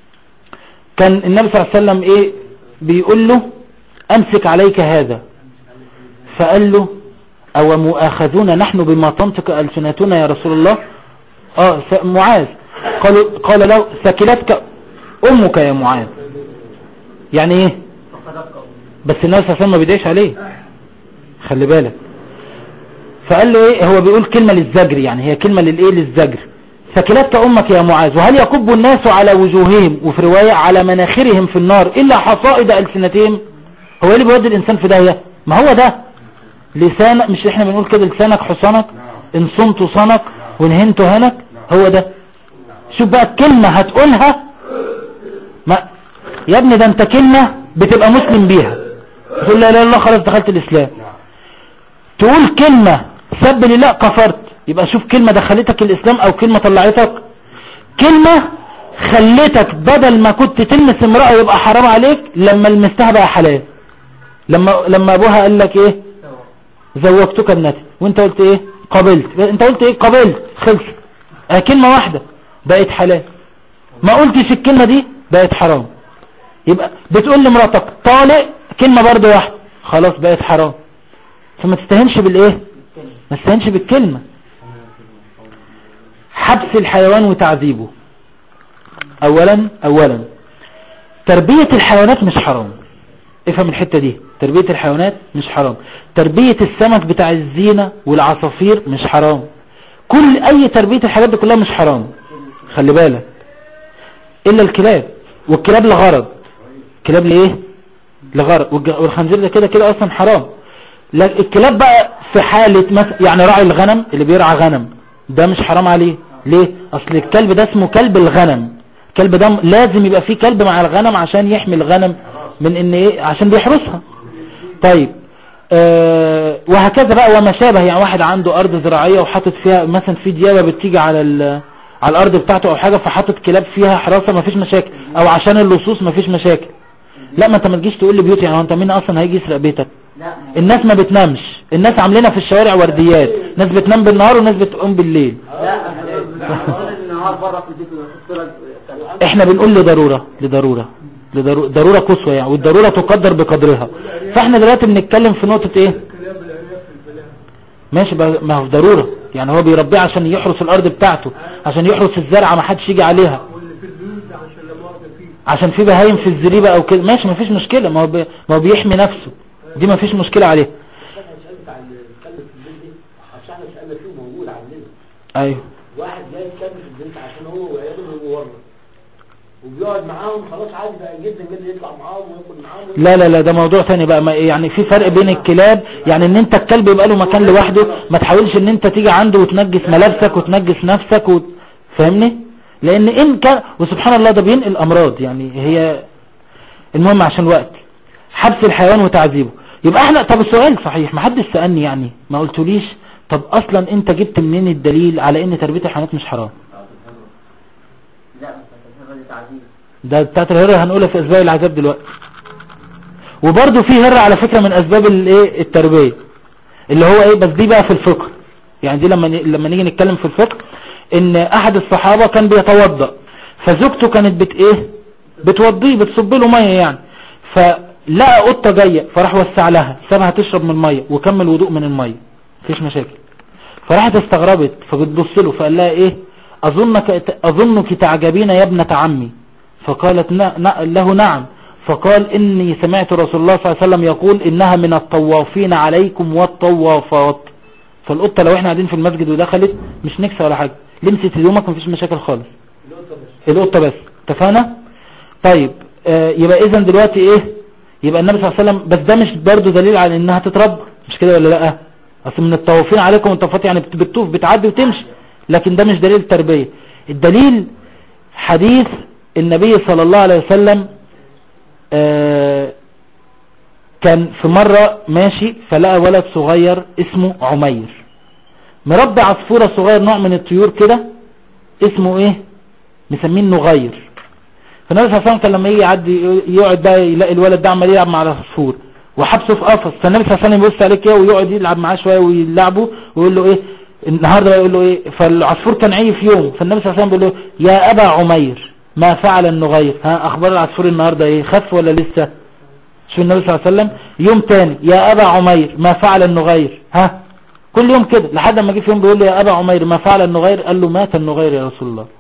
كان النبي صلى الله عليه وسلم ايه بيقول له امسك عليك هذا فقال له او مؤاخذون نحن بما تنطق السنتنا يا رسول الله اه س- معاذ قالوا قال له ثكلتك امك يا معاذ يعني ايه بس النبي صلى الله عليه وسلم ما بيدعيش عليه خلي بالك فقال له ايه هو بيقول كلمة للزجر يعني هي كلمة للايه للزجر ثكلتك امك يا معاذ وهل يكب الناس على وجوههم وفي رواية على مناخرهم في النار الا حصائد السنتهم هو ايه اللي بيودي الانسان في داهية ما هو ده لسانك مش احنا بنقول كده لسانك حصانك ان صمت صنك وان هنت هنك هو ده شوف بقى الكلمة هتقولها ما يا ابني ده انت كلمة بتبقى مسلم بيها تقول لا لا لا خلاص دخلت الاسلام تقول كلمة سب لله كفرت يبقى شوف كلمة دخلتك الاسلام او كلمة طلعتك كلمة خلتك بدل ما كنت تلمس امرأة يبقى حرام عليك لما لمستها بقى حلال لما لما ابوها قال لك ايه زوجتك ابنتي وانت قلت ايه قبلت انت قلت ايه قبلت خلص اه كلمة واحدة بقت حلال ما قلتش الكلمة دي بقت حرام يبقى بتقول لمراتك طالق كلمة برضو واحدة خلاص بقت حرام فما تستهنش بالايه ما تستهنش بالكلمة حبس الحيوان وتعذيبه اولا اولا تربية الحيوانات مش حرام افهم الحتة دي تربية الحيوانات مش حرام تربية السمك بتاع الزينة والعصافير مش حرام كل اي تربية الحاجات دي كلها مش حرام خلي بالك الا الكلاب والكلاب لغرض كلاب لايه لغرض والج- والخنزير ده كده كده اصلا حرام لا- الكلاب بقى في حالة مثلا يعني راعي الغنم اللي بيرعى غنم ده مش حرام عليه ليه اصل الكلب ده اسمه كلب الغنم الكلب ده لازم يبقى فيه كلب مع الغنم عشان يحمي الغنم من ان ايه عشان بيحرسها طيب آه وهكذا بقى وما شابه يعني واحد عنده ارض زراعية وحاطط فيها مثلا في ديابة بتيجي على ال- على الارض بتاعته او حاجة فحاطط كلاب فيها حراسة مفيش مشاكل او عشان اللصوص مفيش مشاكل لا ما انت ما تجيش تقول لي بيوت يعني هو انت مين اصلا هيجي يسرق بيتك لا الناس ما بتنامش الناس عاملينها في الشوارع ورديات ناس بتنام بالنهار وناس بتقوم بالليل لا طول النهار بره في البيت ويحط لك احنا بنقول لضرورة لضرورة لضرورة ضرورة قصوى يعني والضرورة تقدر بقدرها فاحنا دلوقتي بنتكلم في نقطة ايه ماشي بقى- ما هو ضرورة يعني هو بيربيه عشان يحرس الارض بتاعته عشان يحرس الزرعة ما حدش يجي عليها واللي في البيوت عشان لا مؤاخذة فيه عشان في بهايم في الزريبة او كده ماشي مفيش مشكلة ما هو, بي... ما هو بيحمي نفسه دي مفيش مشكلة عليه احنا سألت عن الكلب في البنت دي عشان احنا سألنا فيه موجود عندنا ايوه واحد جاي يتكلم في البنت عشان هو وعياله بيبقوا بره وبيقعد معاهم خلاص عادي بقى جدا جدا يطلع معاهم وياكل معاهم لا لا لا ده موضوع تاني بقى ما يعني في فرق بين الكلاب يعني ان انت الكلب يبقى له مكان لوحده ما تحاولش ان انت تيجي عنده وتنجس ملابسك وتنجس نفسك وت... فاهمني لان ان كان وسبحان الله ده بينقل امراض يعني هي المهم عشان الوقت حبس الحيوان وتعذيبه يبقى احنا طب السؤال صحيح ما حدش سألني يعني ما قلتوليش طب اصلا انت جبت منين الدليل على ان تربية الحيوانات مش حرام لا بس دي تعذيب ده بتاعت الهرة هنقولها في اسباب العذاب دلوقتي وبرده في هرة على فكرة من اسباب الايه التربية اللي هو ايه بس دي بقى في الفقه يعني دي لما ن- لما نيجي نتكلم في الفقه ان احد الصحابة كان بيتوضأ فزوجته كانت بت ايه بتوضيه بتصب له ميه يعني فلقى قطة جاية فراح وسع لها سابها تشرب من الميه وكمل وضوء من الميه مفيش مشاكل فراحت استغربت فبتبص له فقال لها ايه اظنك اظنك تعجبين يا ابنة عمي فقالت نا نا له نعم فقال اني سمعت رسول الله صلى الله عليه وسلم يقول انها من الطوافين عليكم والطوافات فالقطة لو احنا قاعدين في المسجد ودخلت مش نكسة ولا حاجة لمست هدومك مفيش مشاكل خالص القطة بس اتفقنا طيب آه يبقى اذا دلوقتي ايه يبقى النبي صلى الله عليه وسلم بس ده مش برضه دليل على انها تتربى مش كده ولا لا اصل من الطوافين عليكم والطوافات يعني بت- بتطوف بتعدي وتمشي لكن ده مش دليل تربية الدليل حديث النبي صلى الله عليه وسلم آه كان في مرة ماشي فلقى ولد صغير اسمه عمير مربي عصفورة صغير نوع من الطيور كده اسمه ايه مسمين نغير فالنبي صلى الله عليه وسلم كان لما يجي يعدي يقعد بقى يلاقي الولد ده عمال يلعب مع العصفور وحبسه في قفص فالنبي صلى الله عليه وسلم يبص عليه كده ويقعد يلعب معاه شويه ويلعبه ويقول له ايه النهارده بقى يقول له ايه فالعصفور كان عيف يوم فالنبي صلى الله عليه وسلم بيقول له يا ابا عمير ما فعل النغير ها اخبار العصفور النهارده ايه خف ولا لسه شو النبي صلى الله عليه وسلم يوم تاني يا ابا عمير ما فعل النغير ها كل يوم كده لحد ما جه في يوم بيقول له يا ابا عمير ما فعل النغير قال له مات النغير يا رسول الله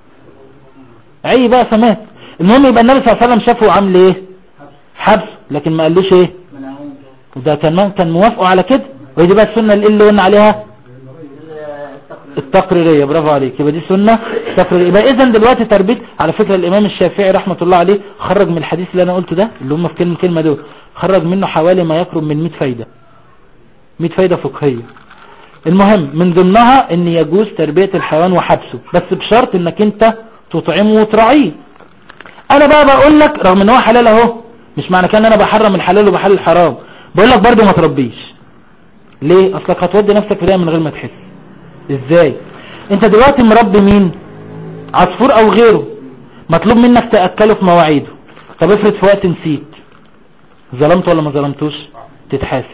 عي بقى فمات المهم يبقى النبي صلى الله عليه وسلم شافه عامل ايه حبس لكن ما قالوش ايه منعون ده كان كان موافقه على كده ودي بقى السنه اللي اللي قلنا عليها التقرير التقريريه برافو عليك يبقى دي سنه تقريريه يبقى اذا دلوقتي تربيه على فكره الامام الشافعي رحمه الله عليه خرج من الحديث اللي انا قلته ده اللي هم في كلمه كلمه دول خرج منه حوالي ما يقرب من 100 فايده 100 فايده فقهيه المهم من ضمنها ان يجوز تربيه الحيوان وحبسه بس بشرط انك انت تطعمه وتراعيه انا بقى بقول لك رغم ان هو حلال اهو مش معنى كان انا بحرم الحلال وبحلل الحرام بقول لك برضه ما تربيش ليه اصلك هتودي نفسك في داهية من غير ما تحس ازاي انت دلوقتي مربي مين عصفور او غيره مطلوب منك تأكله في مواعيده طب افرض في وقت نسيت ظلمت ولا ما ظلمتوش تتحاسب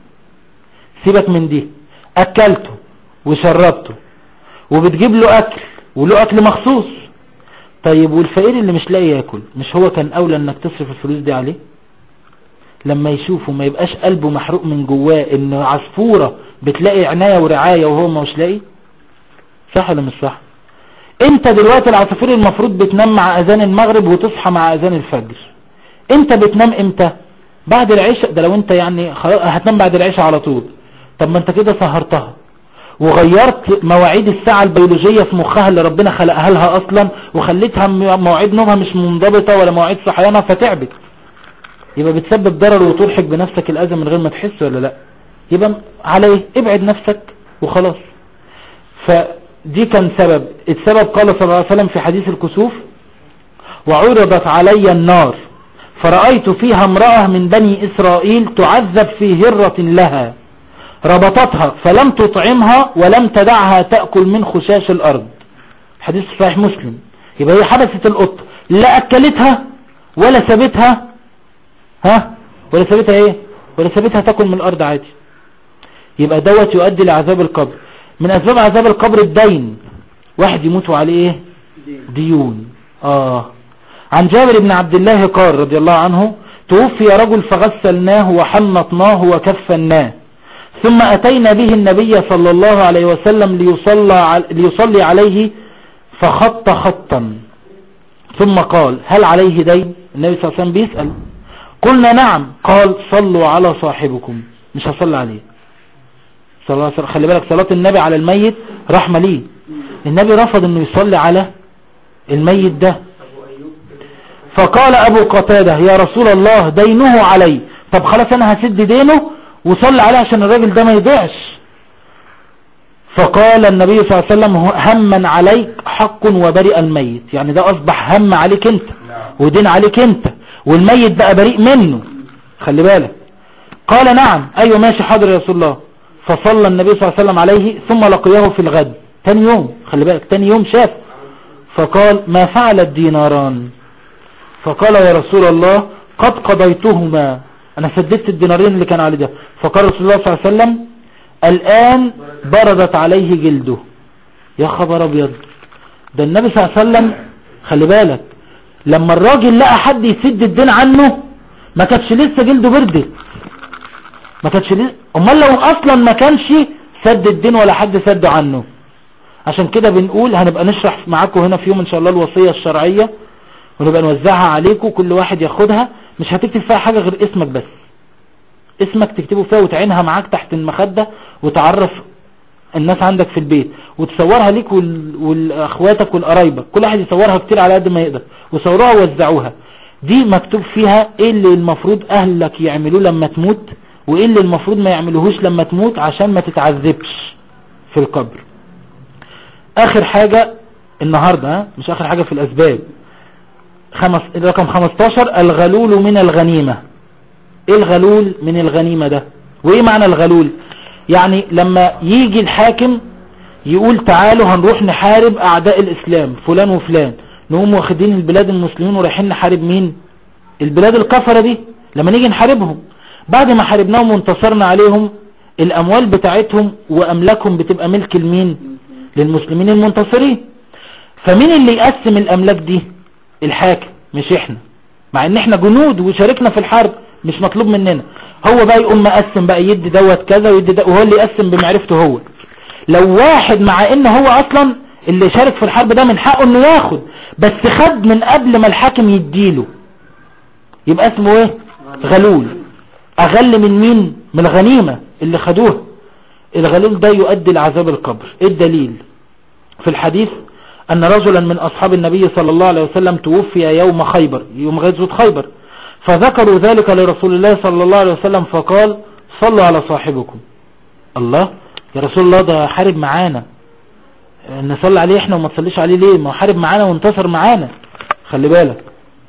سيبك من دي اكلته وشربته وبتجيب له اكل وله اكل مخصوص طيب والفقير اللي مش لاقي ياكل مش هو كان اولى انك تصرف الفلوس دي عليه لما يشوفه ما يبقاش قلبه محروق من جواه ان عصفورة بتلاقي عناية ورعاية وهو مش لاقي صح ولا مش صح انت دلوقتي العصافير المفروض بتنام مع اذان المغرب وتصحى مع اذان الفجر انت بتنام امتى بعد العشاء ده لو انت يعني خلاص هتنام بعد العشاء على طول طب ما انت كده سهرتها وغيرت مواعيد الساعة البيولوجية في مخها اللي ربنا خلقها لها اصلا وخليتها م- مواعيد نومها مش منضبطة ولا مواعيد صحيانها فتعبت يبقى بتسبب ضرر وتلحق بنفسك الاذى من غير ما تحس ولا لا يبقى على ايه ابعد نفسك وخلاص فدي كان سبب السبب قال صلى الله عليه وسلم في حديث الكسوف وعرضت علي النار فرأيت فيها امرأة من بني إسرائيل تعذب في هرة لها ربطتها فلم تطعمها ولم تدعها تأكل من خشاش الأرض حديث صحيح مسلم يبقى هي حبست القطة لا أكلتها ولا سابتها ها ولا سابتها ايه ولا سابتها تاكل من الأرض عادي يبقى دوت يؤدي لعذاب القبر من أسباب عذاب القبر الدين واحد يموت وعليه ايه ديون آه عن جابر بن عبد الله قال رضي الله عنه توفي رجل فغسلناه وحنطناه وكفناه ثم أتينا به النبي صلى الله عليه وسلم ليصلى, عل- ليصلي عليه فخط خطا ثم قال هل عليه دين النبي صلى الله عليه وسلم بيسأل قلنا نعم قال صلوا على صاحبكم مش هصلي عليه صلى الله عليه وسلم خلي بالك صلاة النبي على الميت رحمة ليه النبي رفض انه يصلي على الميت ده فقال ابو قتادة يا رسول الله دينه علي طب خلاص انا هسد دينه وصلي عليه عشان الراجل ده ما يضيعش فقال النبي صلى الله عليه وسلم هما عليك حق وبرئ الميت يعني ده اصبح هم عليك انت ودين عليك انت والميت بقى بريء منه خلي بالك قال نعم ايوه ماشي حاضر يا رسول الله فصلى النبي صلى الله عليه وسلم عليه ثم لقيه في الغد تاني يوم خلي بالك تاني يوم شاف فقال ما فعل الديناران فقال يا رسول الله قد قضيتهما انا سددت الدينارين اللي كان عليه ده فقال رسول الله صلى الله عليه وسلم الآن بردت عليه جلده يا خبر ابيض ده النبي صلى الله عليه وسلم خلي بالك لما الراجل لقى حد يسد الدين عنه ما كانتش لسه جلده بردت ما كانتش لسه امال لو اصلا ما كانش سد الدين ولا حد سد عنه عشان كده بنقول هنبقى نشرح معاكم هنا في يوم ان شاء الله الوصية الشرعية ونبقى نوزعها عليكم كل واحد ياخدها مش هتكتب فيها حاجة غير اسمك بس اسمك تكتبه فيها وتعينها معاك تحت المخدة وتعرف الناس عندك في البيت وتصورها ليك وال- والاخواتك والقرايبك كل واحد يصورها كتير على قد ما يقدر وصوروها ووزعوها دي مكتوب فيها ايه اللي المفروض اهلك يعملوه لما تموت وايه اللي المفروض ما يعملوهوش لما تموت عشان ما تتعذبش في القبر اخر حاجة النهاردة ها؟ مش اخر حاجة في الاسباب خمس رقم 15 الغلول من الغنيمة ايه الغلول من الغنيمة ده وايه معنى الغلول يعني لما يجي الحاكم يقول تعالوا هنروح نحارب اعداء الاسلام فلان وفلان نقوم واخدين البلاد المسلمين ورايحين نحارب مين البلاد الكفرة دي لما نيجي نحاربهم بعد ما حاربناهم وانتصرنا عليهم الاموال بتاعتهم واملاكهم بتبقى ملك المين للمسلمين المنتصرين فمين اللي يقسم الاملاك دي الحاكم مش احنا مع ان احنا جنود وشاركنا في الحرب مش مطلوب مننا هو بقى يقوم مقسم بقى يدي دوت كذا ويدي ده وهو اللي يقسم بمعرفته هو لو واحد مع ان هو اصلا اللي شارك في الحرب ده من حقه انه ياخد بس خد من قبل ما الحاكم يديله يبقى اسمه ايه غلول اغل من مين من الغنيمة اللي خدوها الغلول ده يؤدي لعذاب القبر ايه الدليل في الحديث ان رجلا من اصحاب النبي صلى الله عليه وسلم توفي يوم خيبر يوم غزوة خيبر فذكروا ذلك لرسول الله صلى الله عليه وسلم فقال صلوا على صاحبكم الله يا رسول الله ده حارب معانا نصلي عليه احنا وما تصليش عليه ليه ما هو حارب معانا وانتصر معانا خلي بالك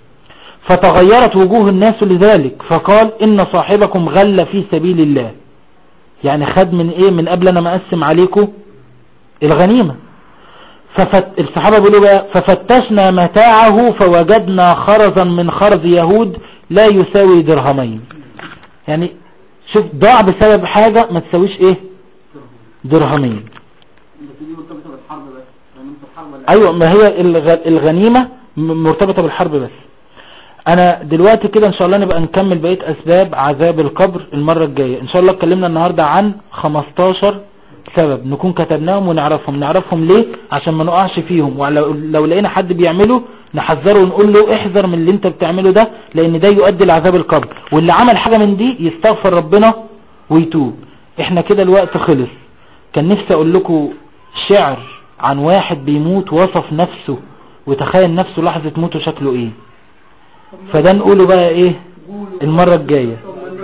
فتغيرت وجوه الناس لذلك فقال ان صاحبكم غل في سبيل الله يعني خد من ايه من قبل انا ما اقسم عليكم الغنيمة ففت... الصحابة بيقولوا بقى ففتشنا متاعه فوجدنا خرزا من خرز يهود لا يساوي درهمين يعني شوف ضاع بسبب حاجة ما تساويش ايه درهمين بس دي مرتبطة بالحرب بس غنيمة الحرب ولا ايوه ما هي الغ... الغنيمة م- مرتبطة بالحرب بس انا دلوقتي كده ان شاء الله نبقى نكمل بقية اسباب عذاب القبر المرة الجاية ان شاء الله اتكلمنا النهاردة عن 15 سبب نكون كتبناهم ونعرفهم نعرفهم ليه عشان ما نقعش فيهم ولو لو لقينا حد بيعمله نحذره ونقول له احذر من اللي انت بتعمله ده لان ده يؤدي لعذاب القبر واللي عمل حاجة من دي يستغفر ربنا ويتوب احنا كده الوقت خلص كان نفسي اقول لكم شعر عن واحد بيموت وصف نفسه وتخيل نفسه لحظة موته شكله ايه فده نقوله بقى ايه المرة الجاية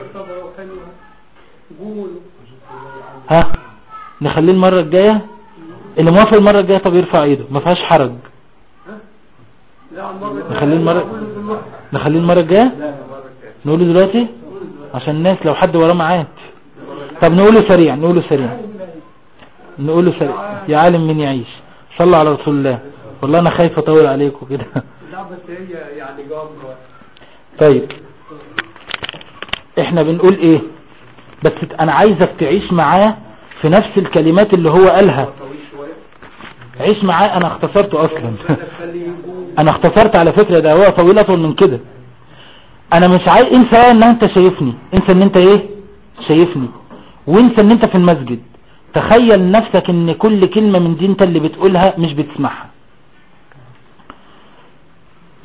ها نخليه المرة الجاية اللي موافق المرة الجاية طب يرفع ايده ما فيهاش حرج نخليه المرة نخليه المرة الجاية نقوله دلوقتي عشان الناس لو حد وراه معاد طب نقوله سريع نقوله سريع نقوله سريع يا عالم من يعيش صلى على رسول الله والله انا خايف اطول عليكم كده لا بس هي يعني جواب طيب احنا بنقول ايه بس انا عايزك تعيش معاه في نفس الكلمات اللي هو قالها طويل شوية عيش معاه انا اختصرته اصلا خليه يقول انا اختصرت على فكرة ده هو طويل اطول من كده انا مش عايز انسى ان انت شايفني انسى ان انت ايه شايفني وانسى ان انت في المسجد تخيل نفسك ان كل كلمة من دي انت اللي بتقولها مش بتسمعها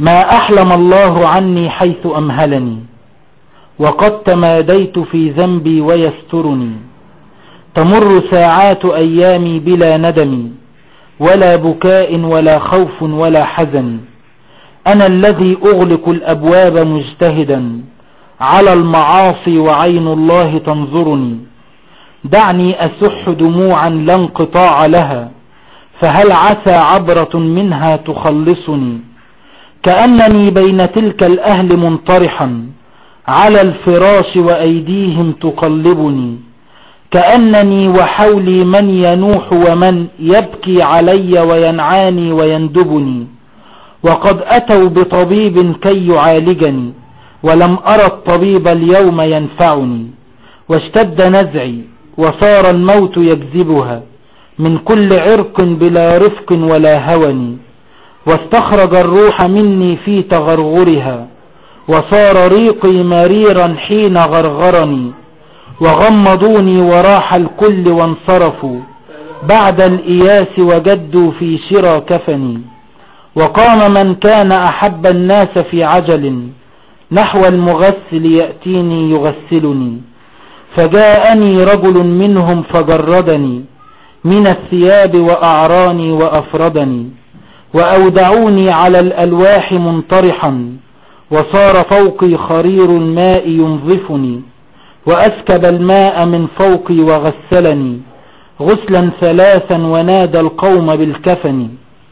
ما أحلم الله عني حيث أمهلني وقد تماديت في ذنبي ويسترني تمر ساعات أيامي بلا ندم ولا بكاء ولا خوف ولا حزن أنا الذي أغلق الأبواب مجتهدا على المعاصي وعين الله تنظرني دعني أسح دموعا لا انقطاع لها فهل عسى عبرة منها تخلصني كأنني بين تلك الأهل منطرحا على الفراش وأيديهم تقلبني كأنني وحولي من ينوح ومن يبكي علي وينعاني ويندبني وقد أتوا بطبيب كي يعالجني ولم أرى الطبيب اليوم ينفعني واشتد نزعي وصار الموت يجذبها من كل عرق بلا رفق ولا هون واستخرج الروح مني في تغرغرها وصار ريقي مريرا حين غرغرني وغمضوني وراح الكل وانصرفوا بعد الإياس وجدوا في شرى كفني وقام من كان أحب الناس في عجل نحو المغسل يأتيني يغسلني فجاءني رجل منهم فجردني من الثياب وأعراني وأفردني وأودعوني على الألواح منطرحا وصار فوقي خرير الماء ينظفني وأسكب الماء من فوقي وغسلني غسلا ثلاثا ونادى القوم بالكفن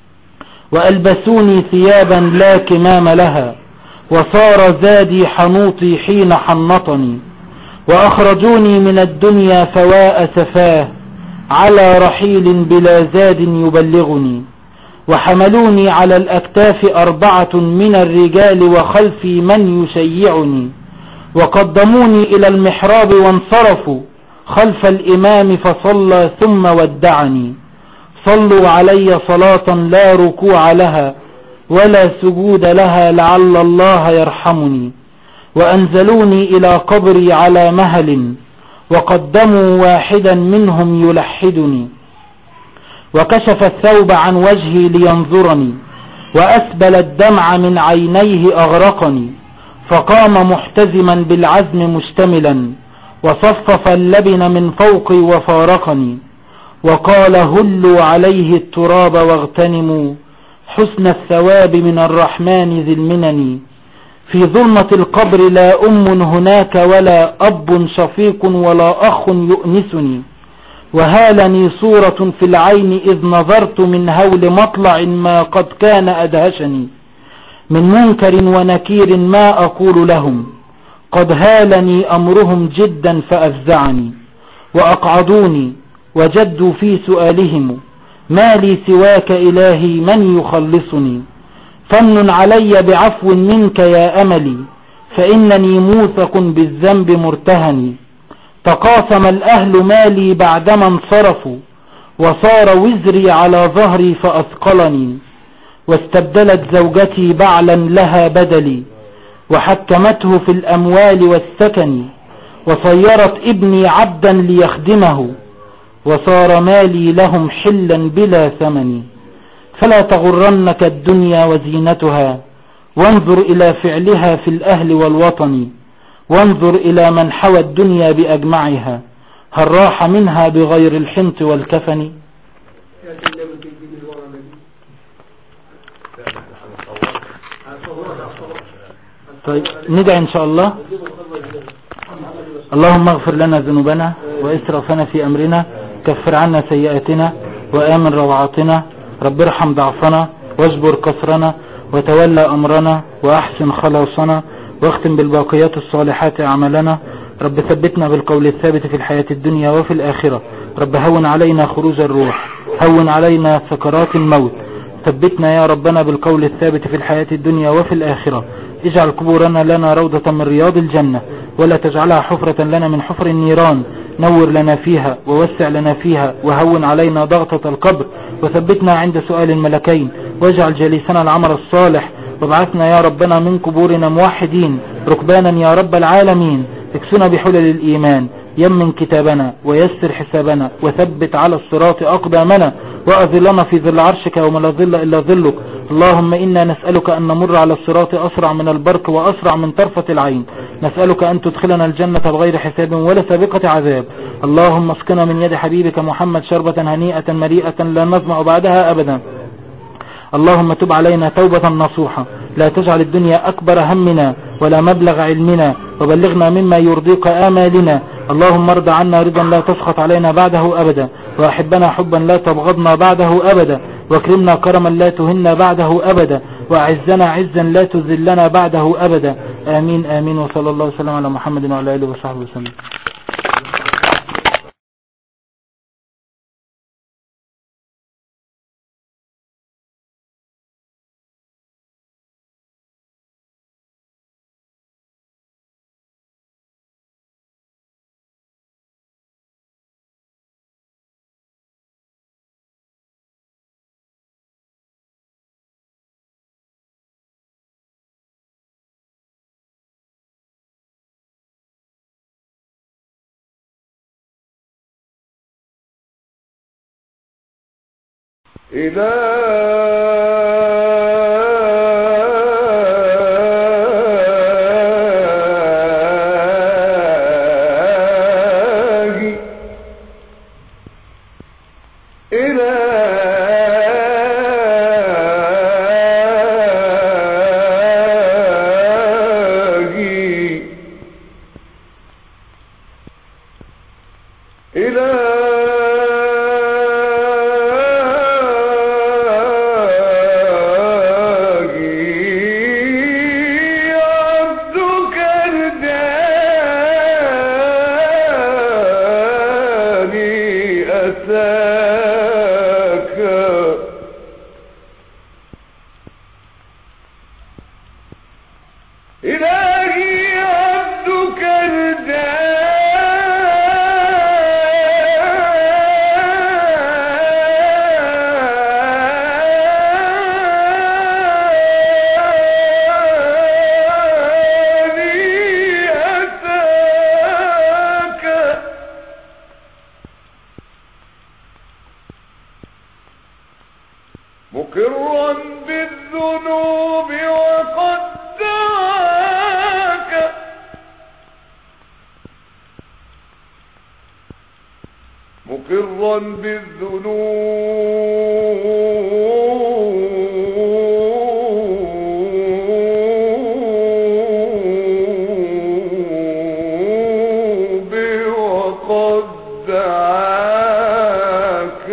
وألبسوني ثيابا لا كمام لها وصار زادي حنوطي حين حنطني وأخرجوني من الدنيا فواء سفاه على رحيل بلا زاد يبلغني وحملوني على الأكتاف أربعة من الرجال وخلفي من يشيعني وقدموني إلى المحراب وانصرفوا خلف الإمام فصلى ثم ودعني صلوا علي صلاة لا ركوع لها ولا سجود لها لعل الله يرحمني وأنزلوني إلى قبري على مهل وقدموا واحدا منهم يلحدني وكشف الثوب عن وجهي لينظرني وأسبل الدمع من عينيه أغرقني فقام محتزما بالعزم مشتملا وصفف اللبن من فوقي وفارقني وقال هلوا عليه التراب واغتنموا حسن الثواب من الرحمن ذي المنن في ظلمة القبر لا أم هناك ولا أب شفيق ولا أخ يؤنسني وهالني صورة في العين إذ نظرت من هول مطلع ما قد كان أدهشني من منكر ونكير ما أقول لهم قد هالني أمرهم جدا فأفزعني وأقعدوني وجدوا في سؤالهم ما لي سواك إلهي من يخلصني فمن علي بعفو منك يا أملي فإنني موثق بالذنب مرتهني تقاسم الأهل مالي بعدما انصرفوا وصار وزري على ظهري فأثقلني واستبدلت زوجتي بعلا لها بدلي وحكمته في الأموال والسكن وصيرت ابني عبدا ليخدمه وصار مالي لهم حلا بلا ثمن فلا تغرنك الدنيا وزينتها وانظر إلى فعلها في الأهل والوطن وانظر إلى من حوى الدنيا بأجمعها هل راح منها بغير الحنط والكفن يا سلام تجيب الورا الذي طيب ندعي إن شاء الله اللهم اغفر لنا ذنوبنا وإسرافنا في أمرنا كفر عنا سيئاتنا وآمن روعاتنا رب ارحم ضعفنا واجبر كسرنا وتولى أمرنا وأحسن خلاصنا واختم بالباقيات الصالحات أعمالنا رب ثبتنا بالقول الثابت في الحياة الدنيا وفي الآخرة رب هون علينا خروج الروح هون علينا سكرات الموت ثبتنا يا ربنا بالقول الثابت في الحياة الدنيا وفي الآخرة اجعل قبورنا لنا روضة من رياض الجنة ولا تجعلها حفرة لنا من حفر النيران نور لنا فيها ووسع لنا فيها وهون علينا ضغطة القبر وثبتنا عند سؤال الملكين واجعل جليسنا العمل الصالح وابعثنا يا ربنا من قبورنا موحدين ركبانا يا رب العالمين اكسنا بحلل الإيمان يمن كتابنا ويسر حسابنا وثبت على الصراط أقدامنا وأذلنا في ظل عرشك وما لا ظل إلا ظلك اللهم إنا نسألك أن نمر على الصراط أسرع من البرق وأسرع من طرفة العين نسألك أن تدخلنا الجنة بغير حساب ولا سابقة عذاب اللهم اسقنا من يد حبيبك محمد شربة هنيئة مريئة لا نظمأ بعدها أبدا اللهم تب علينا توبة نصوحة لا تجعل الدنيا أكبر همنا ولا مبلغ علمنا وبلغنا مما يرضيك آمالنا اللهم ارض عنا رضا لا تسخط علينا بعده أبدا وأحبنا حبا لا تبغضنا بعده أبدا واكرمنا كرما لا تهنا بعده أبدا وأعزنا عزا لا تذلنا بعده أبدا آمين آمين وصلى الله وسلم على محمد وعلى آله وصحبه وسلم إلهي إلهي إلهي عبدك الجاني أتاك إلهي عبدك الجاني أتاك مقرا بالذنوب وقد دعاك مقرا بالذنوب وقد دعاك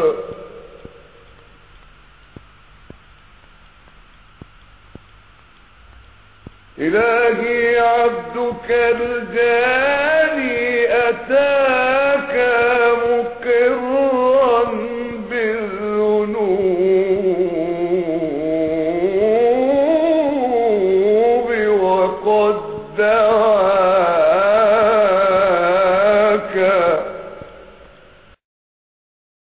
إلهي عبدك الجاني أتاك مقرا بالذنوب وقد دعاك